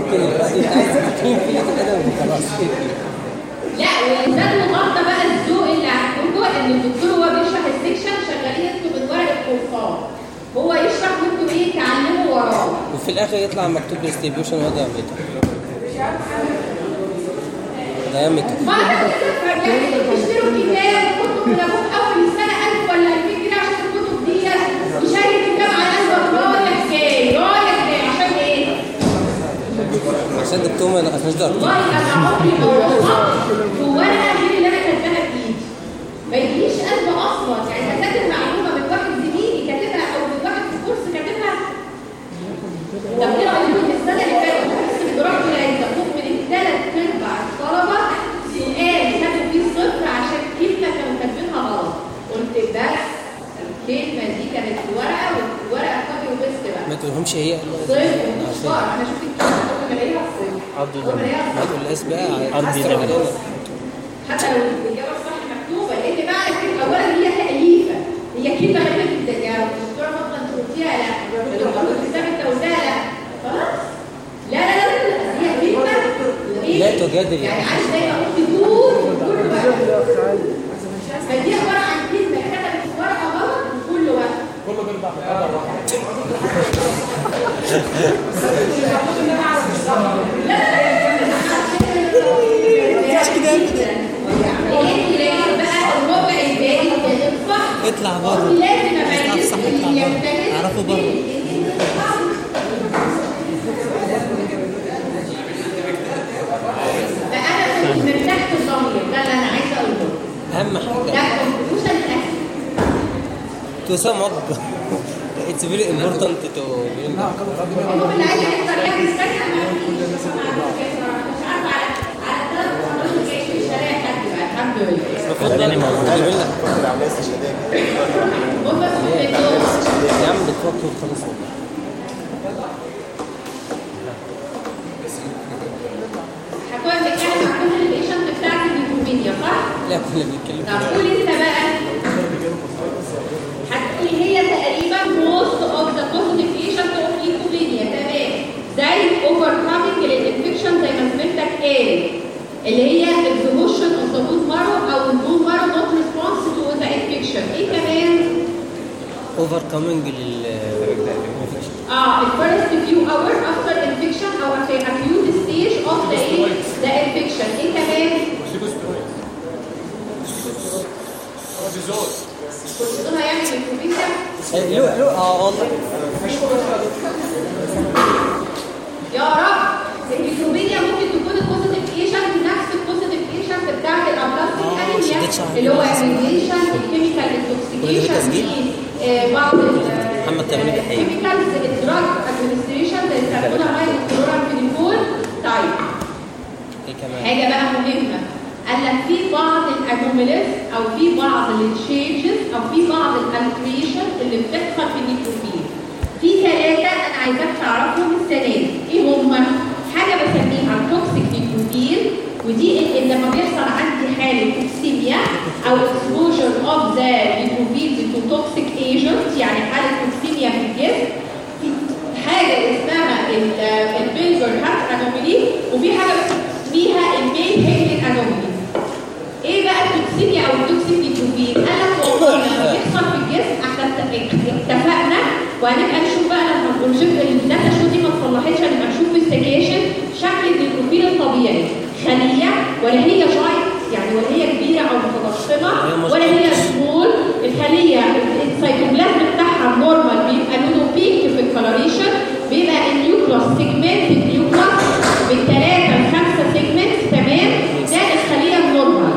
ممكن الواحد يبقى عايز يتكلم في ليله الادب وخلاص لا ولسان النهارده بقى الذوق اللي عندكم ان الدكتور وهو بيشرح السكشن شغالين انتوا من ورق القرصان هو يشرح وانتوا ايه تعلموا وراه وفي الاخر يطلع مكتوب ديستريبيوشن وده دايمتر ما انا كده يعني انتوا بتشتروا كتاب كتب من ابوك اول السنه 1000 ولا 2000 جنيه عشان الكتب دي وشاري الكتاب على قلبك رايح جاي رايح جاي عشان ايه؟ عشان الدكتور ما ينقصناش درجه والله انا عمري ما وصلت في ورقه غير اللي انا كاتباها بايدي ما يجيش قلب اصلا يعني بكاتب معلومه من واحد زميلي كاتبها او من واحد في كورس كاتبها طب ايه رايكم في السنه اللي فاتت بحس برغم العزه من الثلاث ارباع الطلبه سؤال كتبوا فيه صفر عشان كلمه كانوا كاتبينها غلط قلت بس الكلمه دي كانت في ورقه والورقه كوبي وبيست بقى ما تقولهمش هي صفر مش فار انا شفت الكلمه كنت بلاقيها صفر عبد كنت بلاقيها ما صفر تقولهاش بقى قصدي حسب ده. علينا حتى لو الاجابه الصح مكتوبه لان بقى الفكره اولا هي تاليفه هي كلمه غريبه جدا يعني الدكتوره فاطمه انت قلتيها لا الدكتور الكتاب انت قلتها لا خلاص لا لا لا لا لا. هي كلمه إيه؟ لا تجادل يعني يعني. عايز زي ما قلت دور كل وقت فدي عباره عن كلمه كتبت في ورقه غلط كل وقت كله بيرجع في قدر واحد اطلع بره لازم صح صح اطلع بره اعرفه بره فانا كنت مرتاح في الضمير ده اللي انا عايزه اقوله اهم ده حاجه كونكلوجن الاكل to sum up it's very important to bring up هو اللي عايز يحضر يعمل سكه ما فيش مش عارفه على على ثلاث مرات جاي في الشارع حد بقى الحمد لله المفروض ده خلي بالك بص بس في الدور. يا عم بتفكر خلاص والله هكون بتكلم عن كل البيشنت بتاعت النيكوبينيا صح؟ لا كنا بنتكلم طب في قول انت بقى هتقولي هي تقريبا most of the positive patient of leukopenia تمام زي overcoming الانفكشن زي ما زميلتك قال اللي هي exhaustion of the bone marrow او البون marrow not response to the infection ايه كمان؟ overcoming لل اه الفيرست فيو اور افتر انفكشن او acute stage of the ايه؟ the infection ايه كمان؟ كورتيزول كورتيزون هيعمل ليكوبينيا لو لو اه والله يا رب الهيدروبينيا ممكن تكون البوزيتيف ايشنت نفس البوزيتيف ايشنت بتاعت الابلاستيك آه، انيميا شديد شعر. اللي هو الريديشن الكيميكال كل ده انتوكسيكيشن تسجيل؟ في بعض محمد تمرين بحقيقي. الكيميكالز الدراج ادمنستريشن زي السالمونيلا هايدروكلورال فينيكول طيب ايه كمان حاجه بقى مهمه قال لك في بعض الانوميليز او في بعض التشينجز او في بعض الالتريشن اللي بتحصل في النيتروفيل في ثلاثه انا عايزاك تعرفهم السنه دي ايه هم حاجه بسميها التوكسيك نيتروفيل ودي ال- اللي لما بيحصل عندي حاله توكسيميا او اكسبوجر اوف ذا نيتروفيل تو توكسيك ايجنت يعني حاله توكسيميا في الجسم في حاجه اسمها البيلجر هارت انوميلي وفي حاجه اسمها المين هيلين انوميلي ايه بقى التوكسيميا او التوكسيك نيتروفيل قال لك والله لما بيحصل في الجسم احنا ات- اتفقنا وهنبقى نشوف بقى لما البروجكت الداتا شو دي ما اتصلحتش هنبقى نشوف في السكاشن شكل النيتروفيل الطبيعي خليه ولا هي جاينت يعني ولا هي كبيره او متضخمه ولا هي سمول الخليه السيتوبلازم بتاعها نورمال بيبقى لونه بينك في الكلوريشن بيبقى النيوكلاس سيجمنت النيوكلاس من 3 ل 5 سيجمنت تمام ده الخليه النورمال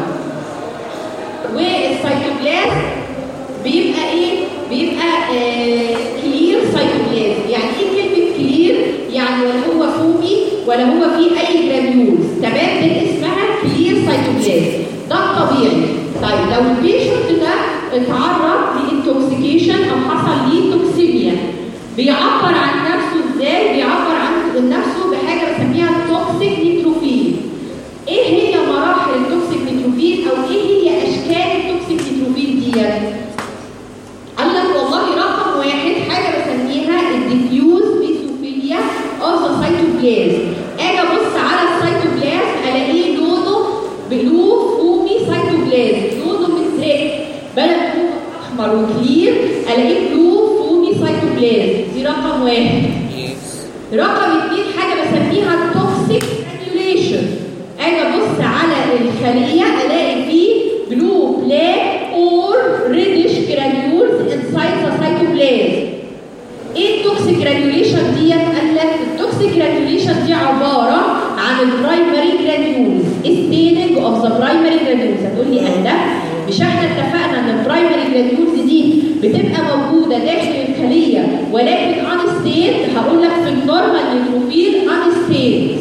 والسيتوبلازم بيبقى ايه؟ بيبقى كلير سيتوبلازم يعني ايه كلمه كلير؟ يعني ولا هو فومي ولا هو فيه اي جرانيولز تمام ده اسمها كلير سيتوبلازم ده الطبيعي طيب لو البيشنت ده اتعرض لانتوكسيكيشن او حصل ليه توكسيميا بيعبر عن نفسه ازاي؟ بيعبر عن نفسه بحاجه بسميها توكسيك نيتروفيل ايه هي مراحل التوكسيك نيتروفيل او ايه هي اشكال التوكسيك نيتروفيل دي قال لك والله رقم واحد حاجه بسميها الديفيوز ميثوفيليا اوف ذا السيتوبلازم اجي ابص على السيتوبلازم الاقيه لونه بلو فومي سيتوبلازم لونه مزرق بدل ما هو احمر وكلير الاقيه بلو فومي سيتوبلازم دي رقم واحد يس رقم اثنين حاجه بسميها توكسيك جرانيوليشن اجي ابص على الخليه الاقي فيه بلو بلاك اور ريدش جرانيولز انسايد ذا سايتوبلازم ايه التوكسيك جرانيوليشن ديت قال لك التوكسيك جرانيوليشن دي عباره عن البرايمري جرانيولز ستيننج اوف ذا برايمري جرانيولز هتقول لي اهلا مش احنا اتفقنا ان البرايمري جرانيولز دي بتبقى موجوده داخل الخليه ولكن ان ستيت هقول لك في النورمال نيوتروفيل ان ستيت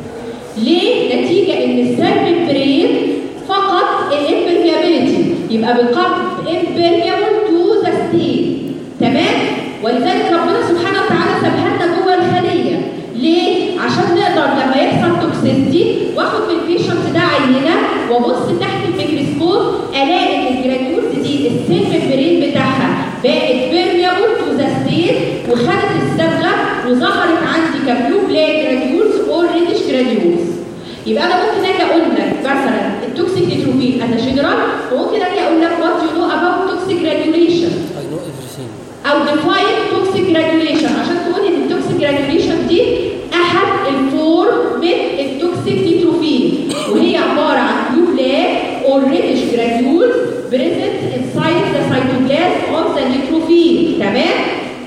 ليه؟ نتيجة إن السيل ممبرين فقط الامبرميابيلتي يبقى بيقام امبرميابل تو ذا ستيت تمام؟ ولذلك ربنا سبحانه وتعالى سابها لنا جوه الخلية ليه؟ عشان نقدر لما يحصل توكسيستي واخد من البيشنت ده عينة وابص تحت الميكروسكوب الاقي ان الجرانيولز دي السيل ممبرين بتاعها بقت بيرميابل تو ذا ستيت وخدت الصبغه وظهرت عندي كبلو بلاك جرانيولز اور ريدش جرانيولز يبقى انا ممكن اجي اقول لك مثلا التوكسيك نيتروفيل انا جنرال وممكن اجي اقول لك وات يو نو اباوت توكسيك جرانيوليشن I know everything او define toxic granulation عشان تقول ان التوكسيك جرانيوليشن دي احد الفور من التوكسيك نيتروفيل وهي عباره عن بلو بلاك اور ريدش جرانيولز present inside the cytoplasm of the neutrophil تمام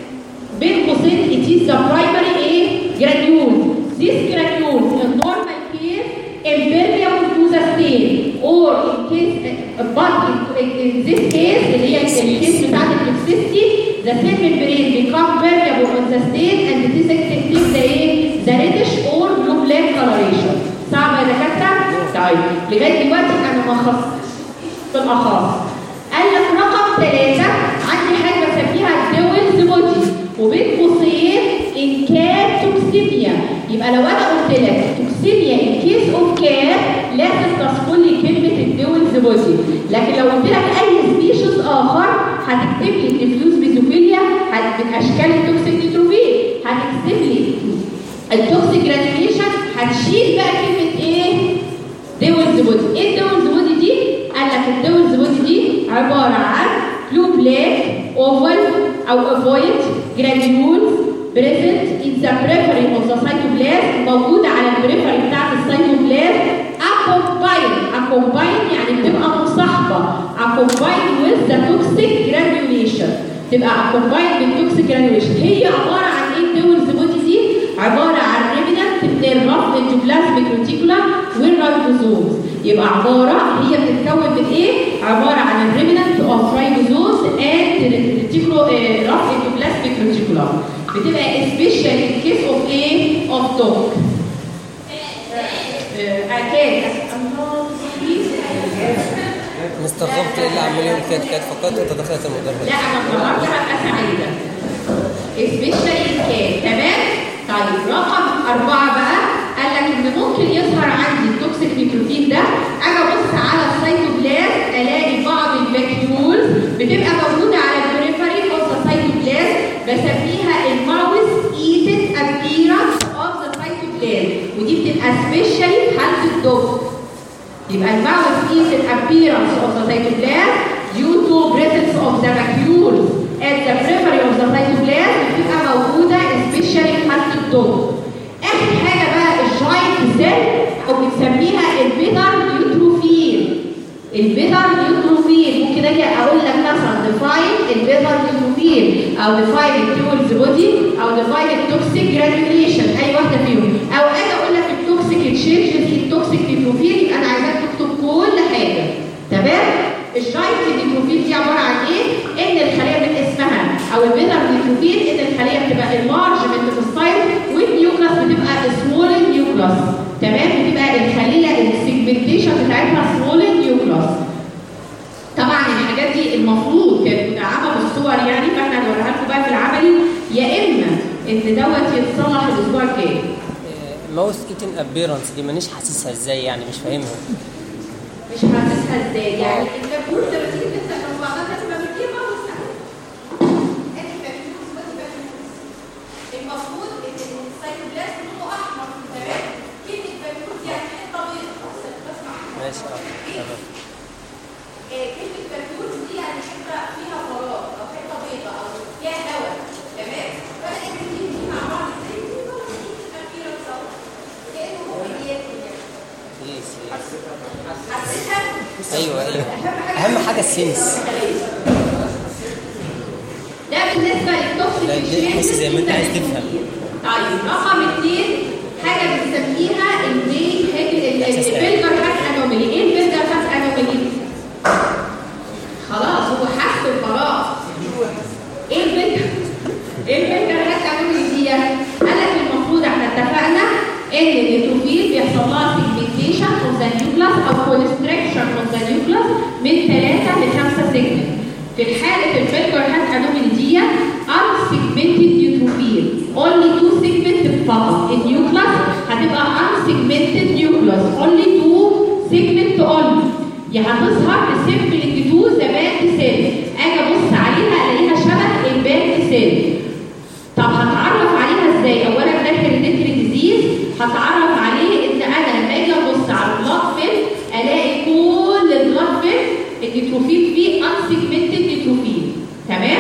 بين قوسين it is the primary ايه granule this granule in normal case impermeable to the stain or in case but in, in this case اللي هي الكيس بتاعت التوكسيستي the cell membrane become permeable on the stain and this takes the ايه the reddish or blue black coloration صعب يا دكاتره؟ طيب لغايه دلوقتي انا ما خصصتش في الاخص قال لك رقم ثلاثة عندي حاجة بسميها الدول بودي وبين قوسين إن كان توكسيميا يبقى لو أنا قلت لك توكسيميا إن كيس أوف كان لازم تذكر لي كلمة الدول بودي لكن لو قلت لك أي سبيشيز آخر هتكتب لي الديفيوز بيزوفيليا من أشكال التوكسيك نيتروفيل هتكتب لي التوكسيك جرانيوليشن هتشيل بقى كلمة إيه؟ ديولز بودي ايه الديولز بودي دي قال لك الديولز بودي دي عباره عن بلو بلاك اوفال او اوفويد جرانيولز بريزنت ان ذا بريفري اوف ذا سايتوبلازم موجوده على البريفري بتاعت السايتوبلازم اكومباين اكومباين يعني بتبقى مصاحبه اكومباين وذ ذا توكسيك جرانيوليشن تبقى اكومباين بالتوكسيك جرانيوليشن هي عباره عن ايه الديولز بودي دي عباره عن ريمننت من الرف اندوبلازميك ريتيكولا والرايبوزومز يبقى عباره هي بتتكون من ايه؟ عباره عن الريمننت اوف رايبوزومز اند ريتيكولو رف اندوبلازميك ريتيكولا بتبقى سبيشال ان كيس اوف ايه؟ اوف دوك اكاد انا استغربت ايه اللي عمال يقول كده كده فكرت انت دخلت المدرج لا انا النهارده هبقى سعيده سبيشال كان تمام طيب رقم أربعة بقى قال لك إن ممكن يظهر عندي التوكسيك نيتروفيل ده أجي أبص على السيتوبلازم ألاقي بعض الفاكيولز بتبقى موجودة على البريفري أوف ذا سيتوبلازم بسميها الماوس ايتد appearance أوف ذا سيتوبلازم ودي بتبقى سبيشالي في حالة الدوك يبقى الماوس ايتد appearance of the cytoplasm due to presence of the vacuoles at the periphery of the cytoplasm بتبقى موجودة especially في حالة الدوك. آخر حاجة بقى الجاينت سيل أو بنسميها البيتر نيوتروفيل. البيتر نيوتروفيل ممكن أجي أقول لك مثلا define البيتر نيوتروفيل أو define التيولز بودي أو define التوكسيك جرانيوليشن أي واحدة فيهم أو أجي أقول لك التوكسيك تشينجز التوكسيك نيوتروفيل يبقى أنا عايزاك تكتب كل حاجة. تمام؟ الجاينت نيوتروفيل دي عباره عن ايه؟ ان الخليه من اسمها او البيتر نيوتروفيل ان الخليه بتبقى اللارجمنت في السايز والنيوكلاس بتبقى سمول نيوكلاس تمام؟ بتبقى الخليه السيجمنتيشن بتاعتها سمول نيوكلاس طبعا الحاجات دي المفروض كانت مدعمه بالصور يعني فاحنا هنوريها لكم بقى في العملي يا اما ان دوت يتصلح الاسبوع الجاي ماوس ايتن ابيرنس دي مانيش حاسسها ازاي يعني مش فاهمها مش حاسسها ازاي يعني انت بتقول لما تيجي تفتح الموضوع ده تبقى بتجيبها المفروض ان السيتوبلازم لونه احمر ماشي اه تمام كلمة بلبوس دي يعني حتة فيها فراغ أو حتة بيضاء أو فيها هواء تمام؟ فأنا الاتنين دي مع بعض ازاي بيبقوا الأخيرة بصوت كأنه هو بياكل يعني يس حسيتها؟ ايوه ايوه اهم حاجه السنس ده بالنسبة للتوكسيك لا، دي تحس زي ما انت عايز تفهم. طيب رقم اثنين حاجة بنسميها المين إحساس العين. البلجر هات انوميلي ايه البلجر هات انوميلي؟ خلاص هو حس خلاص ايه البلجر؟ ايه البلجر هات انوميلي دي؟ قال لك المفروض احنا اتفقنا ان النيتروفيل بيحصل لها سيجمنتيشن اوف ذا نيوكلاس او كونستريكشن اوف ذا نيوكلاس من 3 ل 5 سيجمنت في حالة البلجر هات انوميلي دي unsegmented neutrophil only two segment فقط النيوكلاس هتبقى unsegmented nucleus only two segment only يا هتظهر بسيمبل تو ذا باك سيل اجي ابص عليها الاقيها شبه الباك سيل طب هتعرف عليها ازاي؟ اولا ده هيريديتري ديزيز هتعرف عليه ان انا لما اجي ابص على البلاد فيل الاقي كل البلاد فيل النيتروفيل فيه unsegmented نيتروفيل تمام؟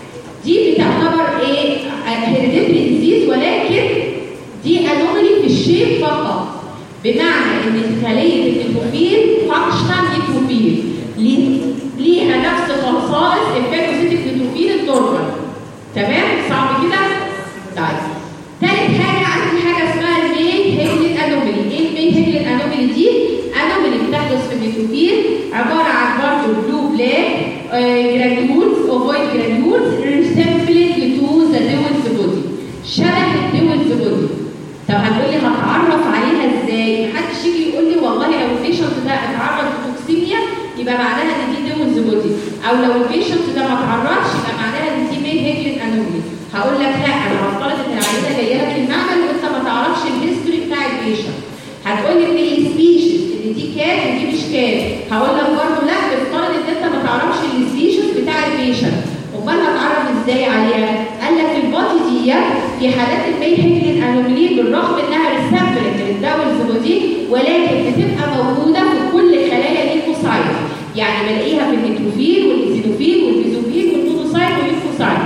دي بتعتبر ايه؟ هيريديتري ديزيز ولكن دي انومالي في الشيب فقط بمعنى ان خليه النيتروفيل فانكشنال نيتروفيل ليه- ليها نفس خصائص الفاجوسيتيك نيتروفيل النورمال تمام صعب كده طيب تالت حاجه عندي حاجه اسمها المين هيجلين انومالي ايه المين هيجلين انومالي دي انومالي بتحدث في النيتروفيل عباره عن برضه بلو بلاك جرانيولز اوفويد جرانيولز ريسمبلنج تو ذا ديولز بودي شبه الديولز بودي طب هتقول لي هتعرف عليها ازاي؟ محدش يجي يقول لي والله لو البيشنت ده اتعرض لتوكسيميا يبقى معناها ان دي ديمونز بودي او لو البيشنت ده ما اتعرضش يبقى معناها ان دي مين هيجلين انومي هقول لك لا انا هفترض ان العينه جايه لك المعمل وانت ما تعرفش الهيستوري بتاع البيشنت هتقول لي ان السبيشيز ان دي كات ودي مش كات هقول لك برضه لا افترض ان انت ما تعرفش السبيشيز بتاع البيشنت امال هتعرف ازاي عليها؟ قال لك البودي دي في حالات المين هيجلين انوميلي بالرغم انها ريسمبلنت للداولز بودي ولكن بتبقى موجوده في كل خلايا الليمفوسايت يعني بلاقيها في النيتروفيل والايزينوفيل والبيزوفيل والمونوسايت والليمفوسايت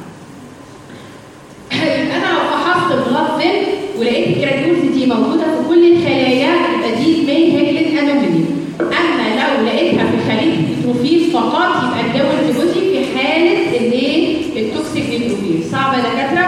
يبقى انا لو فحصت البلاد سيل ولقيت الجرانيولز دي موجوده في كل الخلايا يبقى دي المين هيجلين انوميلي اما لو لقيتها في خليه النيتروفيل فقط يبقى الداولز بودي في حاله الايه التوكسيك نيتروفيل صعبه يا دكاتره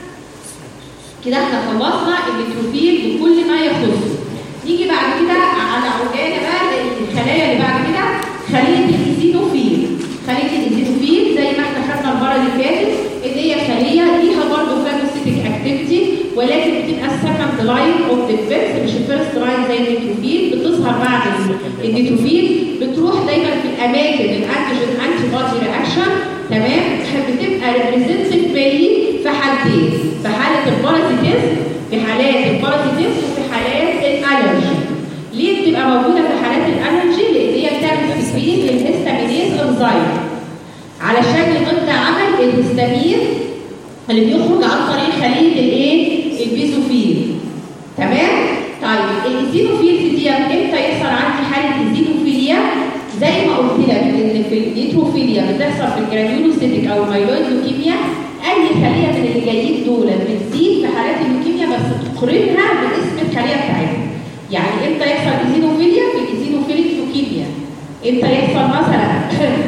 كده احنا خلصنا النيتروفيل بكل ما يخصه نيجي بعد كده على عجاله بقى الخلايا اللي بعد كده خليه الايزينوفيل خليه الايزينوفيل زي ما احنا خدنا المره اللي فاتت ان هي خليه ليها برضه فاجوسيتيك اكتيفيتي ولكن بتبقى السكند لاين اوف ديفنس مش الفيرست لاين زي النيتروفيل بتظهر بعد النيتروفيل بتروح دايما في الاماكن الانتيجين انتي بودي رياكشن تمام بتبقى ريبريزنتد بيلي في حالتين في حاله البارازيتيزم في حالات البارازيتيزم وفي حالات الالرجي ليه بتبقى موجوده في حالات الالرجي لان هي بتعمل تكوين للهستامينيز انزايم علشان ضد عمل الهستامين اللي بيخرج عن طريق خليه الايه البيزوفيل تمام طيب الايزينوفيل دي امتى يحصل عندي حاله ايزينوفيليا زي ما قلت لك ان في النيتروفيليا بتحصل في الجرانيولوسيتيك او المايلويد لوكيميا اي خليه من اللي جايين دول بتزيد في حالات اللوكيميا بس تقارنها باسم الخليه بتاعتها يعني امتى يحصل ايزينوفيليا في الايزينوفيليك لوكيميا امتى يحصل مثلا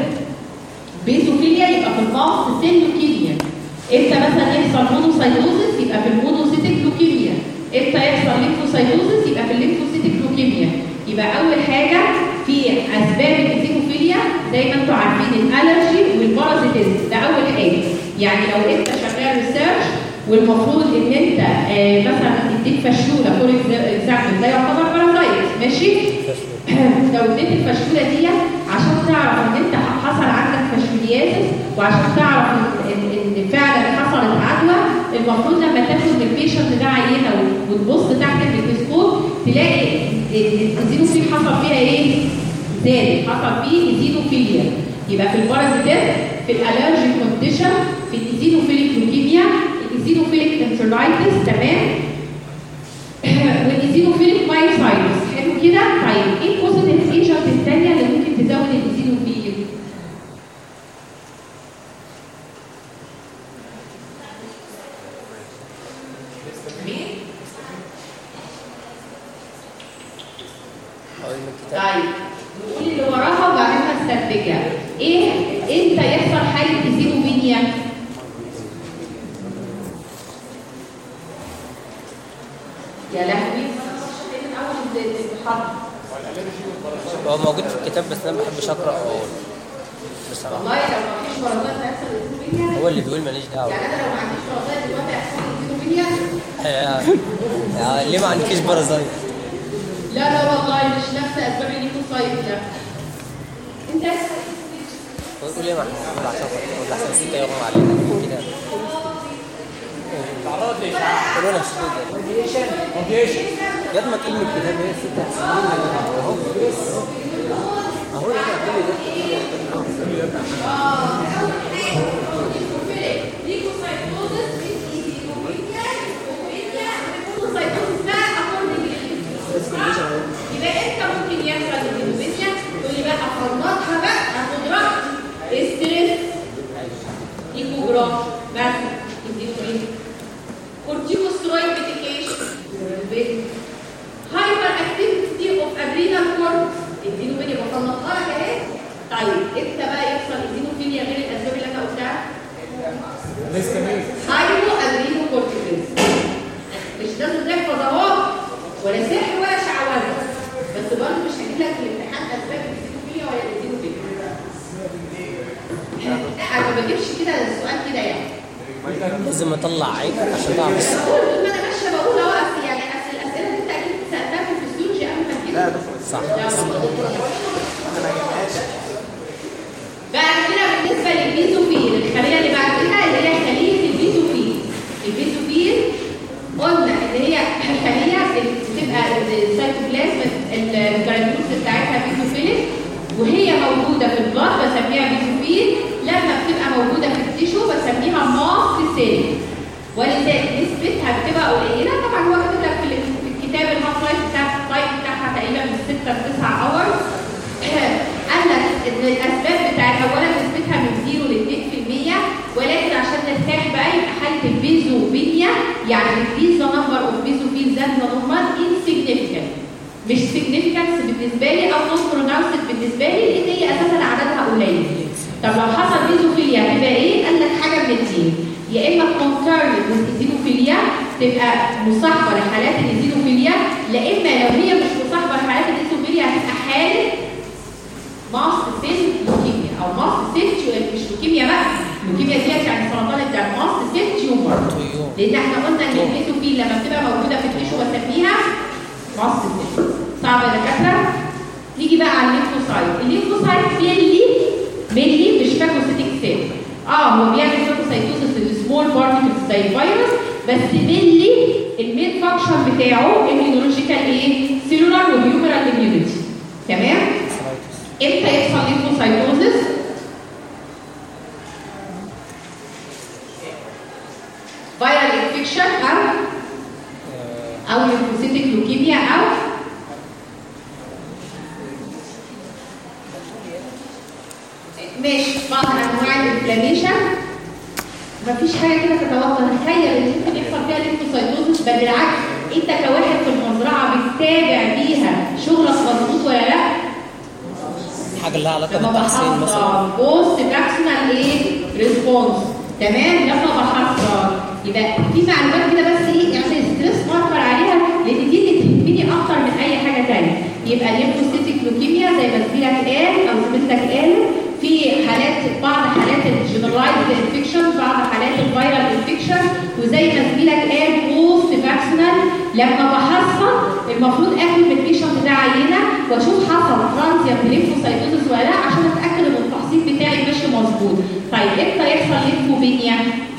بيزوفيليا يبقى في النص سيل لوكيميا امتى مثلا يحصل مونوسايتوزس يبقى في المونوسيتيك لوكيميا امتى يحصل ليمفوسايتوزس يبقى في الليمفوسيتيك لوكيميا يبقى اول حاجه في اسباب الايزينوفيليا زي ما انتم عارفين الالرجي والبارازيتيزم ده اول حاجه يعني لو انت شغال ريسيرش والمفروض ان انت آه مثلا تديك فشوله فور اكزامبل ده يعتبر بارازايت ماشي لو اديت الفشوله دي عشان تعرف ان انت حصل عندك فشوليازس وعشان تعرف ان ان إن فعلا حصلت عدوى المفروض لما تاخد من البيشنت ده عينه وتبص تحت الميكروسكوب تلاقي الزينوفيل حصل فيها ايه؟ زاد حصل فيه ايزينوفيليا يبقى في البارازيتات في الالرجي كونديشن في الايزينوفيليك لوكيميا الايزينوفيليك انترايتس تمام والايزينوفيليك مايوسايتس حلو كده طيب ايه البوزيتيف اقول من الكتاب طيب نقول اللي وراها وبعدين هستنتجها ايه امتى يحصل حاله الزينوبينيا يا لهوي من اول المحاضره هو موجود في الكتاب بس انا ما بحبش اقرا واقول بصراحه والله لو ما فيش برازات هيحصل الزينوبينيا هو اللي بيقول ماليش دعوه يعني انا لو ما عنديش برازات دلوقتي هيحصل الزينوبينيا يا- يا ليه ما عندكيش بارازايت لا لا والله مش نفس اسباب الليكوسايت لا انت قول ليه ما احنا عشان خاطر احسن ستة يغمى علينا في الكتاب تعرض ليش قولوا لنا الشروط ده راديشن يا ما تقول من الكتاب هي ستة احسن اهو اهو يا ابني قول لي يبقى انت ممكن يحصل الهيموبينيا تقول لي بقى افرمطها بقى اخد راحتي استرس ايكوجرام مثلا اديله كورتيكوسترويد ميديكيشن هايبر اكتيفيتي اوف ادرينال كورتكس اديله بيني بفرمطها لك اهي طيب امتى بقى يحصل الهيموبينيا غير الاسباب اللي انا قلتها؟ لسه مين هايبو ادرينو كورتيكس مش لازم تحفظ اهو ولا سحر ولا شعوذه بس برضه مش هجيب لك في الامتحان اسباب الهيموبينيا ولا الهيموبينيا لا انا ما بجيبش كده السؤال كده يعني لازم اطلع عيب عشان تعرف طول ما انا ماشيه بقول اهو أصل يعني اصل الاسئله اللي انت اكيد سالتها في الفسيولوجي قبل ما تجيب لا صح بعد كده بالنسبه للبيزوفيل الخليه اللي بعد كده اللي هي خليه البيزوفيل البيزوفيل قلنا ان هي خليه بتبقى السيتوبلازم الجرانيولز بتاعتها بيزوفيليك وهي موجوده في البلاد بسميها بيزوفيل لما بتبقى موجوده في التيشو بسميها ماست سيل ولذلك نسبتها بتبقى قليله طبعا هو كاتب لك في ال- في الكتاب الهاف لايف بتاع التايم بتاعها تقريبا من 6 ل 9 اور قال لك ان الاسباب بتاعت اولا نسبتها من 0 ل 2% ولكن عشان نرتاح بقى يبقى حاله البيزوبينيا يعني البيزا نمبر اوف بيزوفيل ذات نورمال انسيجنيفيكانت مش سيجنيفيكانس بالنسبه لي او نون بروناوسد بالنسبه لي لان هي اساسا عددها قليل طب لو حصل بيزوفيليا هتبقى ايه؟ قال لك حاجه من الاثنين يا اما كونكيرن بالإيزينوفيليا تبقى مصاحبه لحالات الإيزينوفيليا لا اما لو هي مش مصاحبه لحالات الإيزينوفيليا هتبقى حاله ماست سيل لوكيميا او ماست سيل تيو- مش لوكيميا بقى اللوكيميا ديت يعني سرطان الدم ماست سيل تيومر طيور. لان احنا قلنا ان البيزوفيل لما بتبقى موجوده في التيشو بسميها ماست سيل صعب يا دكاتره نيجي بقى على الليمفوسايت الليمفوسايت ميلي ميلي مش فاكوسيتيك سيل اه هو بيعمل فاكوسايتوسيس للسمول بارتكلز زي الفيروس بس ميلي المين فانكشن بتاعه immunological ايه سيلولار وهيومرال immunity تمام امتى يحصل ليمفوسايتوزس فيرال انفكشن او او ليمفوسيتيك لوكيميا او ماشي بعض انواع الانفلاميشن مفيش حاجه كده تتوقع تخيل ان ممكن يحصل فيها ليمفوسايتوزس بل بالعكس انت كواحد في المزرعه بتتابع بيها شغلك مظبوط ولا لا؟ حاجه لها علاقه لما بالتحسين مثلا بحصل بوست باكسونال ايه ريسبونس تمام لما بحصل يبقى في معلومات كده بس ايه يعني ستريس ماركر عليها لان دي اللي تهمني اكتر من اي حاجه ثانيه يبقى الليمفوسيتيك لوكيميا زي ما زميلك قال او زميلتك قالت في حالات بعض حالات الجنرالايزد انفكشن بعض حالات الفيرال انفكشن وزي ما زميلك قال بوست باكسونال لما بحصل المفروض اخد من البيشنت ده عينه واشوف حصل ترانزيانت ليمفوسايتوزس ولا لا عشان اتاكد ان التحصيل بتاعي ماشي مظبوط طيب امتى يحصل ليمفوبينيا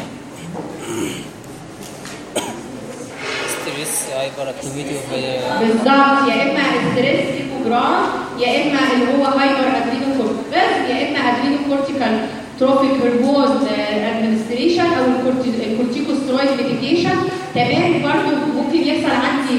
ستريس هايبر اكتيفيتي بالظبط يا اما ستريس ليكوجرام يا اما اللي هو هايبر ادرينو كورتيكال يا اما ادرينو كورتيكال تروفيك هرمون ادمنستريشن او الكورتي- الكورتيكوسترويد ميديكيشن تمام برضه ممكن يحصل عندي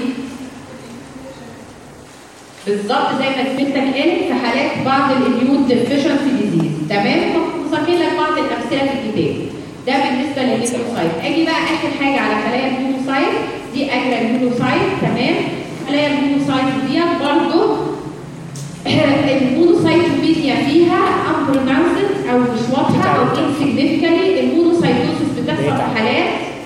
بالظبط زي ما زميلتك قالت في حالات بعض الاميون ديفيشنسي ديزيز تمام مصنفين لك بعض الامثله في الكتاب ده بالنسبه للليمفوسايت اجي بقى اخر حاجه على خلايا الليمفوسايت دي اجرى الليمفوسايت تمام خلايا الليمفوسايت دي برضه المونوسايتوبينيا فيها unpronounced او مش واضحه او insignificantly المونوسايتوسيس بتحصل في حالات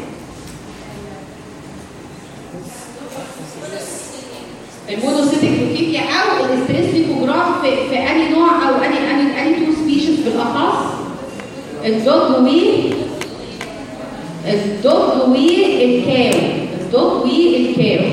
المونوسيتك لوكيميا او الاستريس ليكوجرام في, في اني نوع او اني اني اني تو سبيشيز بالاخص الدوج وي الدوج والكاو الدوج والكاو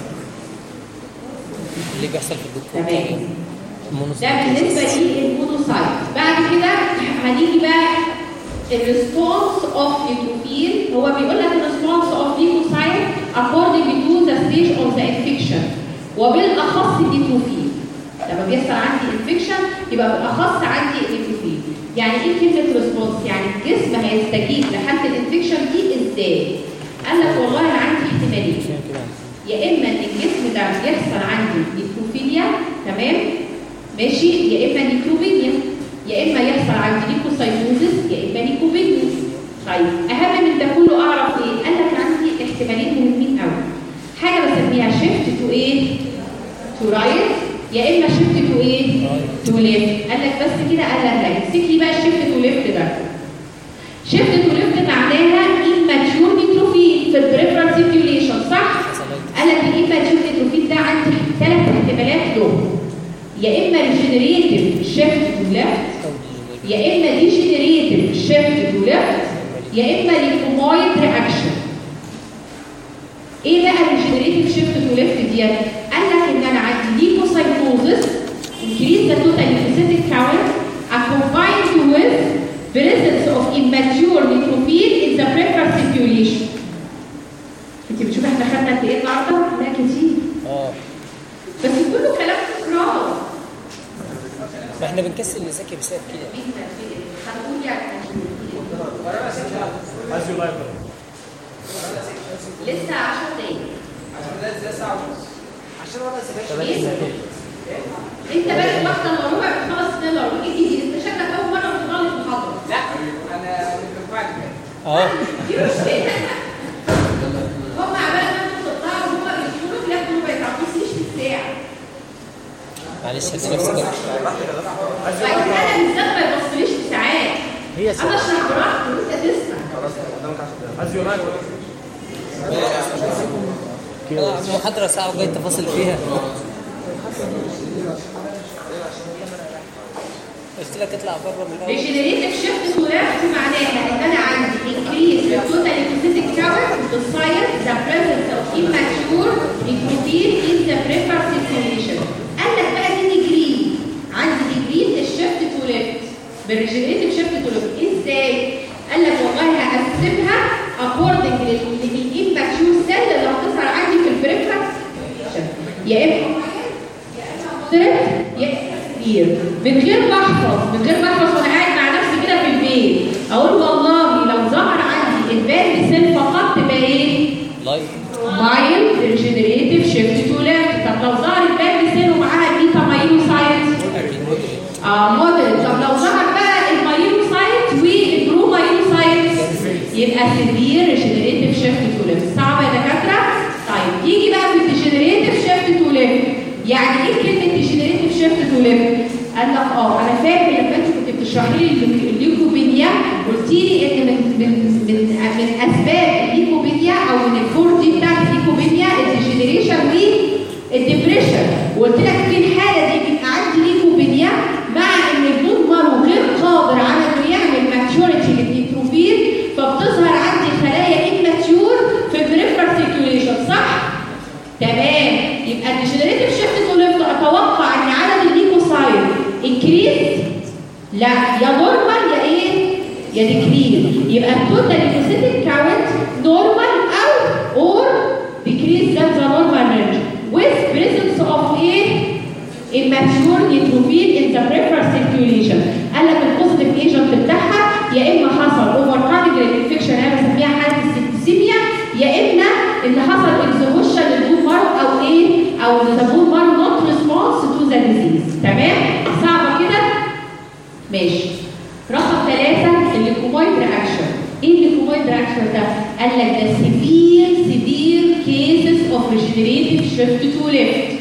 اللي بيحصل في الدكتور تمام المونوس ده بالنسبه للمونوسايت بعد كده هنيجي بقى الريسبونس اوف نيوتروفيل هو بيقول لك الريسبونس اوف ليكوسايت according to the stage of the infection وبالاخص النيوتروفيل لما بيحصل عندي انفكشن يبقى بالاخص عندي النيوتروفيل يعني ايه كلمه ريسبونس يعني الجسم هيستجيب لحاله الانفكشن دي ازاي قال لك والله انا عندي احتمالين يا اما ان الجسم ده يحصل عندي نيكروفيليا تمام ماشي يا اما نيكروبينيا يا اما يحصل عندي نيكوسايتوزس يا اما نيكوبينيا طيب اهم من ده كله اعرف ايه قال لك عندي احتمالين مهمين قوي حاجه بسميها شيفت تو ايه تو رايت يا اما شيفت تو ايه تو ليفت قال لك بس كده قال لك لا امسك لي بقى الشيفت تو ليفت ده شيفت تو ليفت معناها immature نيتروفيل في البريفرال سيركيوليشن صح قال لك الاماتيور نيتروفيل ده عندي ثلاث احتمالات له يا اما ريجنريتيف شيفت تو ليفت يا اما ديجنريتيف شيفت تو ليفت يا اما ليكومويد رياكشن ايه بقى الريجنريتيف شيفت تو ليفت ديت قال لك ان انا عندي ليكوسايتوزس increase the total lymphocytic count accompanied with presence of immature neutrophil in the peripheral circulation انت بتشوف احنا خدنا قد ايه النهارده؟ لا كتير اه بس كله كلام تكرار ما احنا بنكسل نذاكر بسبب كده هنقول يعني As you like. لسه 10 دقايق عشان ولا سباش ايه؟ انت بقى واحده الا ربع بتخلص اثنين الا ربع ايه انت شكلك اول مره بتخلص المحاضره لا انا من بعد اه دي مشكله هم عبال ما انتوا تطلعوا هم بيدخلوا في الاخر ما بيتعبوش في الساعه معلش هدي نفسي درجة طيب انا بالذات ما يبصليش في ساعات هي انا اشرح براحتي وانت تسمع As you like. محاضرة ساعة وجاي تفاصل فيها قلت لك اطلع بره من الاول ريجنريتيف شيفت تو ليفت معناها ان انا عندي انكريز في التوتال ليكوسيتيك كاونت بتصير ذا بريزنس اوف immature نيكوتين ان ذا بريفر سيركيوليشن قال لك بقى دي ديجري عندي ديجري الشيفت تو ليفت بالريجنريتيف شيفت تو ليفت ازاي؟ قال لك والله هقسمها اكوردنج للاماتشور سيل اللي هتظهر عندي في البريفر يا اما ثلاث كتير من غير ما احفظ من غير ما احفظ وانا قاعد مع نفسي كده في البيت اقول والله لو ظهر عندي الباند سيل فقط تبقى ايه؟ لايف مايل ريجنريتيف شيفت تو ليفت طب لو ظهر الباند سيل ومعاها بيتا مايلوسايت اكيد مودريت اه موديل طب لو ظهر بقى المايلوسايت والبرو مايلوسايت يبقى سيفير ريجنريتيف شيفت تو ليفت صعبه يا دكاتره؟ طيب يجي بقى في الديجنريتيف شيفت تو ليفت يعني ايه كلمه ديجنريتيف شيفت تو ليفت؟ قال لك اه انا فاكر لما انت كنت بتشرحي لي الليك- الليكوبينيا قلت لي ان من من من من اسباب الليكوبينيا او من الفور دي بتاعت الليكوبينيا الديجنريشن والديبريشن وقلت لك في الحاله دي بيبقى عندي ليكوبينيا مع ان البون مارو غير قادر على انه يعمل ماتيوريتي للنيتروفيل فبتظهر عندي خلايا اماتيور في البريفرال سيركيوليشن صح؟ تمام يبقى الديجنريتيف شيفت تو ليفت اتوقع ان عدد الليكوسايت انكريز لا يا نورمال يا ايه؟ يا ديكريز يبقى التوتال ليكوسيتيك كاونت نورمال او اور decrease than the normal range with presence of ايه؟ immature neutrophil in the peripheral circulation قال لك البوزيتيف ايجنت بتاعها يا اما حصل اوفر كارنج انفكشن انا بسميها حاله السبتسيميا يا اما ان حصل اكزوشن للبون مارو او ايه او ذا بون مارو نوت ريسبونس تو ذا ديزيز تمام صعبه كده ماشي رقم ثلاثة الليكومويد رياكشن ايه الليكومويد رياكشن ده؟ قال لك ده سيفير سيفير كيسز اوف ريجنريتيف شيفت تو ليفت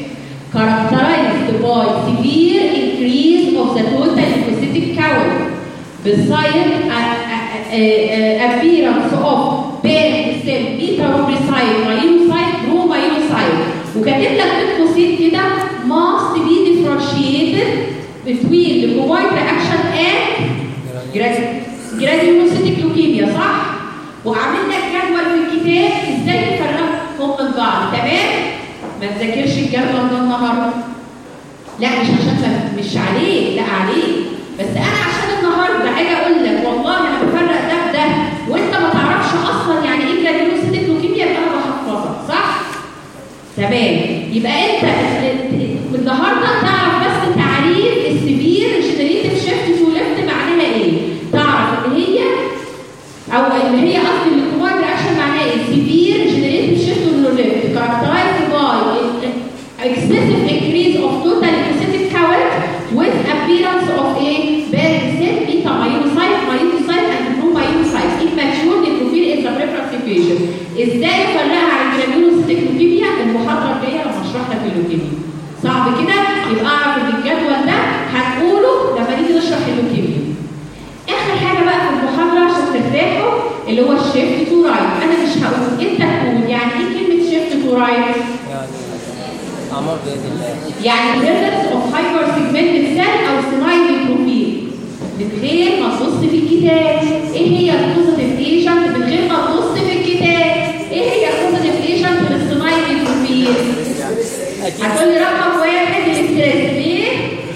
characterized by severe increase of the total leukocytic count beside a- a- a- appearance of parent cell meteorocyte myelocyte promyelocyte وكاتب لك بين قوسين كده must be differentiated between leukocyte reaction and جراديولوسيتيك لوكيميا صح؟ وعامل لك جدول في الكتاب ازاي نفرقهم من بعض تمام؟ ما تذاكرش الجدول ده النهارده لا مش عشان مش عليه لا عليه بس انا عشان النهارده اجي اقول لك والله انا بفرق ده بده وانت ما تعرفش اصلا يعني ايه جراديولوسيتيك لوكيميا يبقى انا بحفظك صح؟ تمام يبقى انت النهارده تعرف بس تعريف السبير جنريتيف شيفت تو ليفت معناها ايه تعرف ان هي او اللي هي قصدي الكوماند رياكشن معناها ايه سبير جنريتيف شيفت تو ليفت كاركترايزد باي excessive increase of total leukocytic count with appearance of a bad cell beta myelocyte myelocyte and promyelocyte immature neutrophil in the peripheral situation ازاي افرقها عن الجرانيولوسيتيك لوكيميا المحاضره الجايه لما اشرح لك اللوكيميا صعب كده يبقى اعرف ان الجدول ده هنقوله لما نيجي نشرح اللوكيميا اخر حاجه بقى في المحاضره عشان ترتاحوا اللي هو الشيفت تو رايت انا مش هقول انت تقول يعني ايه كلمه شيفت تو رايت يعني أعمار بيد الله يعني presence of hyper segmented cell او senile بروفيل من غير ما تبص في الكتاب ايه هي البوزيتيف ايجنت من غير ما تبص في الكتاب ايه هي البوزيتيف ايجنت للسنايل بروفيل أكيد هتقول لي رقم واحد الاستريس ليه؟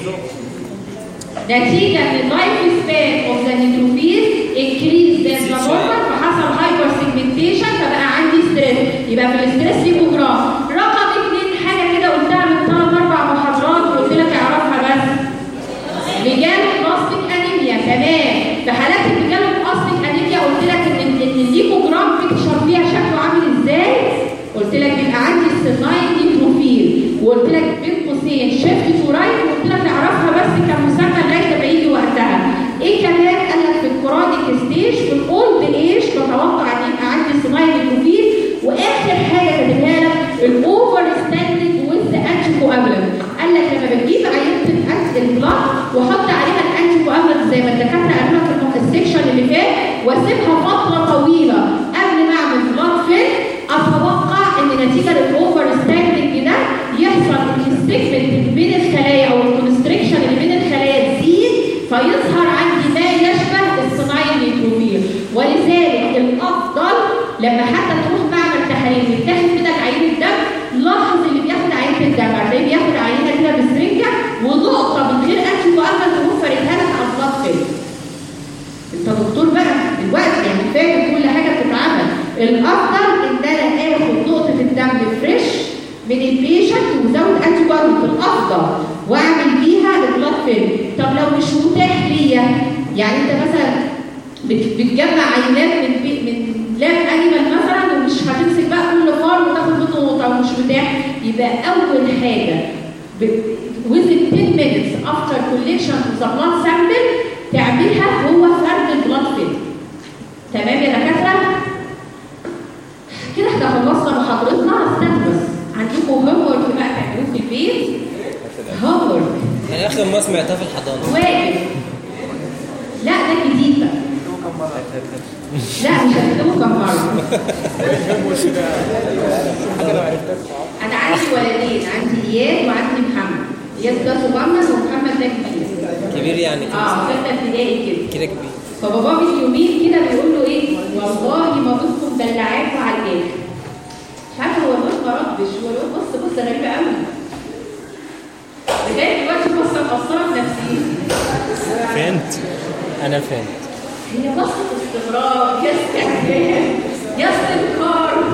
نتيجة ان اللايف سبان اوف ذا نيوتروفيل انكريز ذات نورمال فحصل هايبر سيجمنتيشن فبقى عندي ستريس يبقى في الاستريس ليكوجرام رقم اثنين حاجة كده قلتها من ثلاث اربع محاضرات وقلت لك اعرفها بس رجال بلاستيك انيميا تمام في حالات الرجال بلاستيك انيميا قلت لك ان ان الليكوجرام بيكتشر فيها شكله عامل ازاي قلت لك بيبقى عندي السناين نيتروفيل وقلت لك بين قوسين شيفت تو رايت وقلت لك اعرفها بس كمسمى لغايه ما يجي وقتها ايه كمان قال لك في الكرونيك ستيج في الاولد ايج بتوقع ان يبقى عندي سناين نيتروفيل واخر حاجه كاتبها لك الاوفر ستاندنج وذ انتي كوابلنت قال لك لما بتجيب عينه الأنت- البلاد واحط عليها الانتي كوابلنت زي ما الدكاتره قالوا لك في السكشن اللي فات واسيبها فتره طويله قبل ما اعمل بلاد فيل اتوقع ان نتيجه للاوفر ستاندنج ده يحصل ان السيجمنت اللي بين الخلايا او الكونستريكشن اللي بين الخلايا تزيد فيظهر عندي ما يشبه الصناعي النيتروفيل ولذلك الافضل لما حتى تروح معمل تحاليل وتاخد منك عينه دم لاحظ اللي بياخد عينه الدم هتلاقيه بياخد عينه كده بسرنجه ونقطه من غير انتي كوابلنت تقوم فاردها لك على البلاد فيل انت دكتور بقى دلوقتي يعني فاهم كل حاجه بتتعمل الافضل ان انا اخد نقطه الدم فريش من البيشنت وزود انتي كوابلنت الافضل واعمل بيها البلاد فيلم طب لو مش متاح ليا يعني انت مثلا بت- بتجمع عينات من بي من لاب انيمال مثلا ومش هتمسك بقى كل فار وتاخد منه نقطه ومش متاح يبقى اول حاجه ب- within 10 minutes after collection of the blood sample تعملها هو فرد البلاد فيلم تمام يا دكاتره كده احنا خلصنا محاضرتنا استنى بس عندكم هوم ورك بقى تعملوه في البيت هوم ورك يعني آخر ما سمعتها في الحضانة واجب لا ده جديد بقى لا مش هكتبه كم مره انا عندي ولدين عندي اياد وعندي محمد اياد ده صغنن ومحمد ده كبير كبير يعني كده اه ستة ابتدائي كده كده كبير فباباه من يومين كده بيقول له ايه والله ما بنتكم دلعاكوا على الاخر مش عارفه هو الواد ما ردش هو الواد بص بص غريبه قوي لغايه دلوقتي بصه مقصره في نفسيتي فهمت أنا فهمت هي بصه استغراب يا استعجاب يا استنكار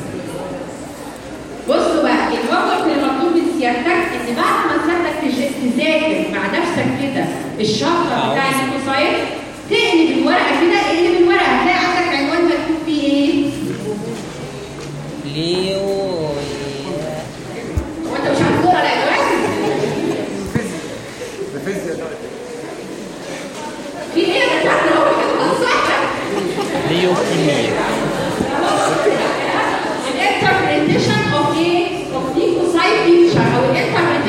بصوا بقى الوقت اللي مطلوب من سيادتك ان بعد ما سيادتك تج- تذاكر مع نفسك كده الشابتر بتاع الليكوسايت تقلب الورقه كده اقلب الورقه هتلاقي عندك عنوان مكتوب فيه ايه؟ ليو هو انت مش عارف تقرا العنوان؟ في ايه يا دكاتره هو كده صح؟ ليوكيميا الانتربريتيشن اوف ايه؟ اوف ليكوسايت بيكتشر او الانتربريتيشن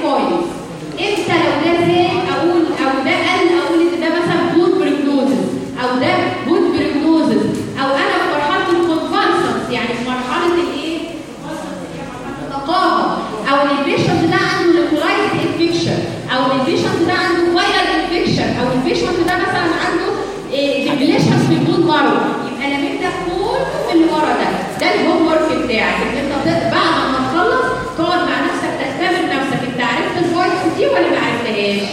كويس امتى لو ده زاد اقول او ده قل اقول ان ده مثلا جود بريجنوزس او ده جود بريجنوزس او انا في مرحله الكونفالسنس يعني في مرحله الايه؟ النقاهه او ان البيشنت ده عنده ليكولايز انفكشن او ان البيشنت ده عنده فايرال انفكشن او البيشنت ده مثلا عنده ديبليشن في البون مارو يبقى انا من ده كل اللي ورا ده ده الهوم ورك بتاعك ان انت تق- بعد ما تخلص تقعد مع نفسك تختبر نفسك انت عرفت الفويس دي ولا ما عرفتهاش؟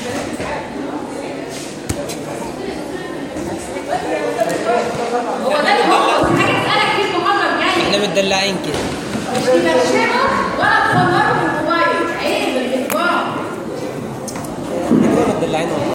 هو ده الهوم ورك حاجه اسالك فيه المحاضره الجايه احنا متدلعين كده مش تبشره ولا تصوره بالموبايل عيب الاجبار احنا متدلعين والله